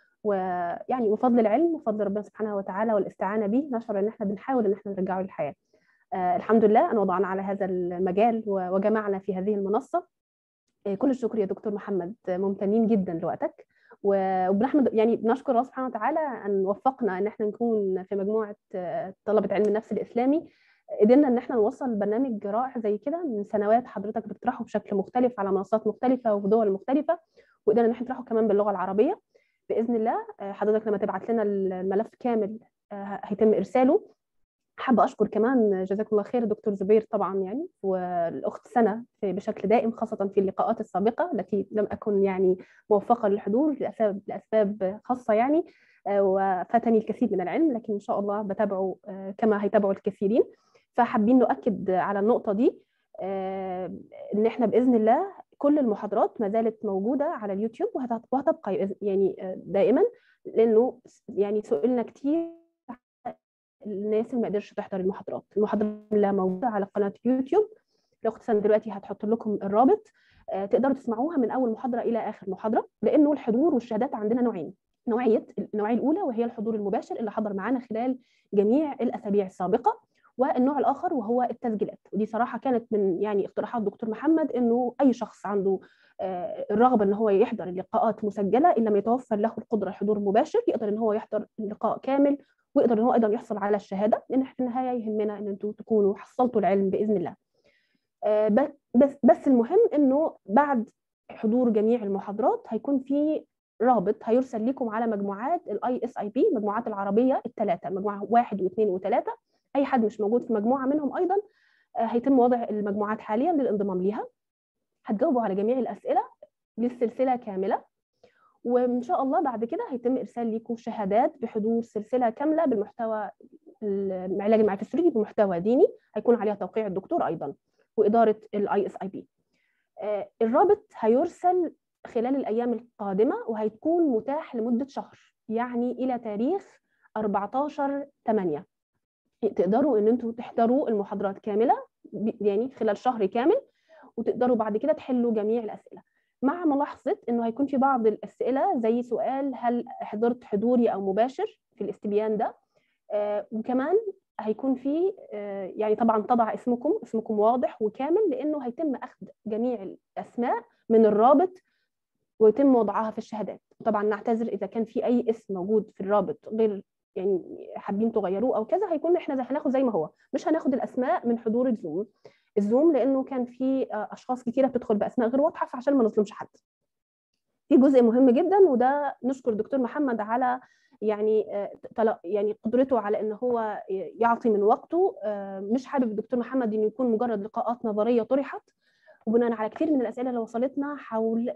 ويعني بفضل العلم وفضل ربنا سبحانه وتعالى والاستعانه به نشعر ان احنا بنحاول ان احنا نرجعه للحياه. آه، الحمد لله ان وضعنا على هذا المجال و- وجمعنا في هذه المنصه. آه، كل الشكر يا دكتور محمد آه، ممتنين جدا لوقتك و- وبنحمد يعني بنشكر الله سبحانه وتعالى ان وفقنا ان احنا نكون في مجموعه آه، طلبه علم النفس الاسلامي قدرنا ان احنا نوصل برنامج رائع زي كده من سنوات حضرتك بتطرحه بشكل مختلف على منصات مختلفه وفي دول مختلفه وقدرنا ان احنا نطرحه كمان باللغه العربيه باذن الله آه، حضرتك لما تبعت لنا الملف كامل آه، هيتم ارساله حابه اشكر كمان جزاكم الله خير دكتور زبير طبعا يعني والاخت سنه في بشكل دائم خاصه في اللقاءات السابقه التي لم اكن يعني موفقه للحضور لاسباب لاسباب خاصه يعني آه، وفاتني الكثير من العلم لكن ان شاء الله بتابعه آه، كما هيتابعه الكثيرين فحابين نؤكد على النقطه دي آه، ان احنا باذن الله كل المحاضرات ما زالت موجوده على اليوتيوب وهت- وهتبقى يعني آه، دائما لانه يعني سئلنا كتير الناس اللي ما قدرش تحضر المحاضرات المحاضرة اللي موجودة على قناة يوتيوب الأخت سنة دلوقتي هتحط لكم الرابط آه، تقدروا تسمعوها من أول محاضرة إلى آخر محاضرة لأنه الحضور والشهادات عندنا نوعين نوعية النوعية الأولى وهي الحضور المباشر اللي حضر معانا خلال جميع الأسابيع السابقة والنوع الآخر وهو التسجيلات ودي صراحة كانت من يعني اقتراحات دكتور محمد إنه أي شخص عنده آه، الرغبة إن هو يحضر اللقاءات مسجلة إن لم يتوفر له القدرة الحضور مباشر يقدر إن هو يحضر اللقاء كامل ويقدر ان هو ايضا يحصل على الشهاده لان في النهايه يهمنا ان انتم تكونوا حصلتوا العلم باذن الله. آه، ب- بس بس المهم انه بعد حضور جميع المحاضرات هيكون في رابط هيرسل لكم على مجموعات الاي اس اي بي المجموعات العربيه الثلاثه مجموعه واحد واثنين وثلاثه اي حد مش موجود في مجموعه منهم ايضا آه، هيتم وضع المجموعات حاليا للانضمام ليها هتجاوبوا على جميع الاسئله للسلسله كامله وان شاء الله بعد كده هيتم ارسال لكم شهادات بحضور سلسله كامله بالمحتوى العلاج المعرفي السلوكي بمحتوى ديني هيكون عليها توقيع الدكتور ايضا واداره الاي اس اي بي الرابط هيرسل خلال الايام القادمه وهيكون متاح لمده شهر يعني الى تاريخ 14 8 تقدروا ان انتوا تحضروا المحاضرات كامله ب- يعني خلال شهر كامل وتقدروا بعد كده تحلوا جميع الاسئله مع ملاحظه انه هيكون في بعض الاسئله زي سؤال هل حضرت حضوري او مباشر في الاستبيان ده آه وكمان هيكون في آه يعني طبعا طبع اسمكم اسمكم واضح وكامل لانه هيتم اخذ جميع الاسماء من الرابط ويتم وضعها في الشهادات طبعا نعتذر اذا كان في اي اسم موجود في الرابط غير يعني حابين تغيروه او كذا هيكون احنا زي هناخد زي ما هو مش هناخد الاسماء من حضور الزوم الزوم لانه كان في اشخاص كتيره بتدخل باسماء غير واضحه فعشان ما نظلمش حد في جزء مهم جدا وده نشكر دكتور محمد على يعني يعني قدرته على ان هو يعطي من وقته مش حابب الدكتور محمد انه يكون مجرد لقاءات نظريه طرحت وبناء على كثير من الاسئله اللي وصلتنا حول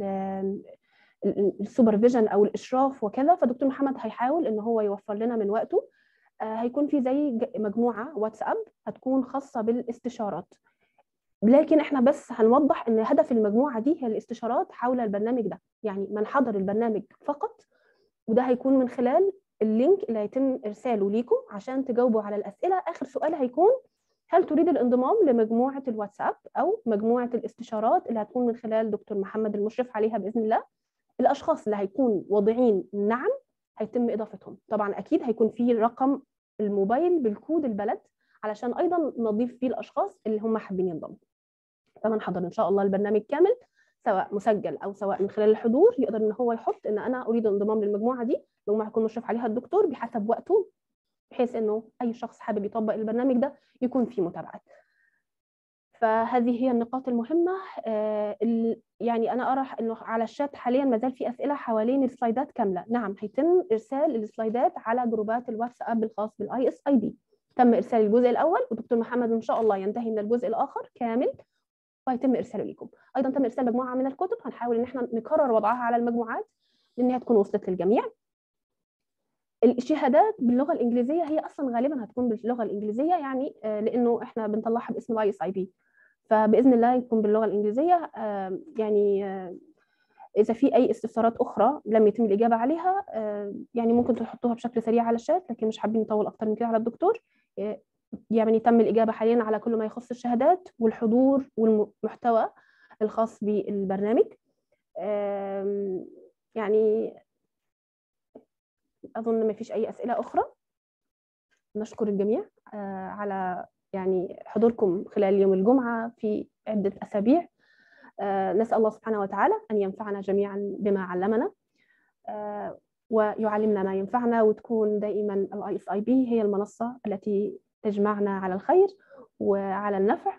السوبرفيجن او الاشراف وكذا فدكتور محمد هيحاول ان هو يوفر لنا من وقته هيكون في زي مجموعه واتساب هتكون خاصه بالاستشارات لكن احنا بس هنوضح ان هدف المجموعه دي هي الاستشارات حول البرنامج ده يعني من حضر البرنامج فقط وده هيكون من خلال اللينك اللي هيتم ارساله ليكم عشان تجاوبوا على الاسئله اخر سؤال هيكون هل تريد الانضمام لمجموعه الواتساب او مجموعه الاستشارات اللي هتكون من خلال دكتور محمد المشرف عليها باذن الله الاشخاص اللي هيكون واضعين نعم هيتم اضافتهم طبعا اكيد هيكون في رقم الموبايل بالكود البلد علشان ايضا نضيف فيه الاشخاص اللي هم حابين ينضموا فمن حضر ان شاء الله البرنامج كامل سواء مسجل او سواء من خلال الحضور يقدر ان هو يحط ان انا اريد الانضمام للمجموعه دي المجموعه يكون مشرف عليها الدكتور بحسب وقته بحيث انه اي شخص حابب يطبق البرنامج ده يكون فيه متابعه فهذه هي النقاط المهمة يعني أنا أرى أنه على الشات حاليا ما زال في أسئلة حوالين السلايدات كاملة نعم هيتم إرسال السلايدات على جروبات الواتساب الخاص بالاي اس اي بي تم إرسال الجزء الأول ودكتور محمد إن شاء الله ينتهي من الجزء الآخر كامل ويتم إرساله لكم أيضا تم إرسال مجموعة من الكتب هنحاول إن احنا نكرر وضعها على المجموعات لأنها تكون وصلت للجميع الشهادات باللغه الانجليزيه هي اصلا غالبا هتكون باللغه الانجليزيه يعني لانه احنا بنطلعها باسم الاي اس اي بي فباذن الله يكون باللغه الانجليزيه يعني اذا في اي استفسارات اخرى لم يتم الاجابه عليها يعني ممكن تحطوها بشكل سريع على الشات لكن مش حابين نطول اكتر من كده على الدكتور يعني تم الاجابه حاليا على كل ما يخص الشهادات والحضور والمحتوى الخاص بالبرنامج يعني اظن ما فيش اي اسئله اخرى نشكر الجميع على يعني حضوركم خلال يوم الجمعة في عدة أسابيع نسأل الله سبحانه وتعالى أن ينفعنا جميعا بما علمنا ويعلمنا ما ينفعنا وتكون دائما الاي اس اي بي هي المنصة التي تجمعنا على الخير وعلى النفع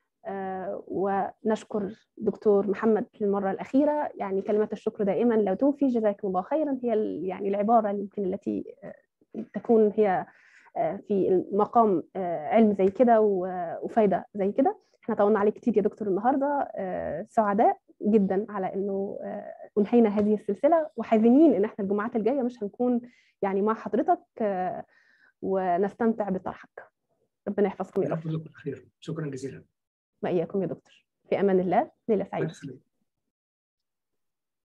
ونشكر دكتور محمد للمرة الأخيرة يعني كلمات الشكر دائما لا توفي جزاكم الله خيرا هي يعني العبارة يمكن التي تكون هي في مقام علم زي كده وفايده زي كده احنا طولنا عليه كتير يا دكتور النهارده سعداء جدا على انه انهينا هذه السلسله وحزينين ان احنا الجمعات الجايه مش هنكون يعني مع حضرتك ونستمتع بطرحك ربنا يحفظكم يا رب شكرا جزيلا واياكم يا دكتور في امان الله ليله سعيده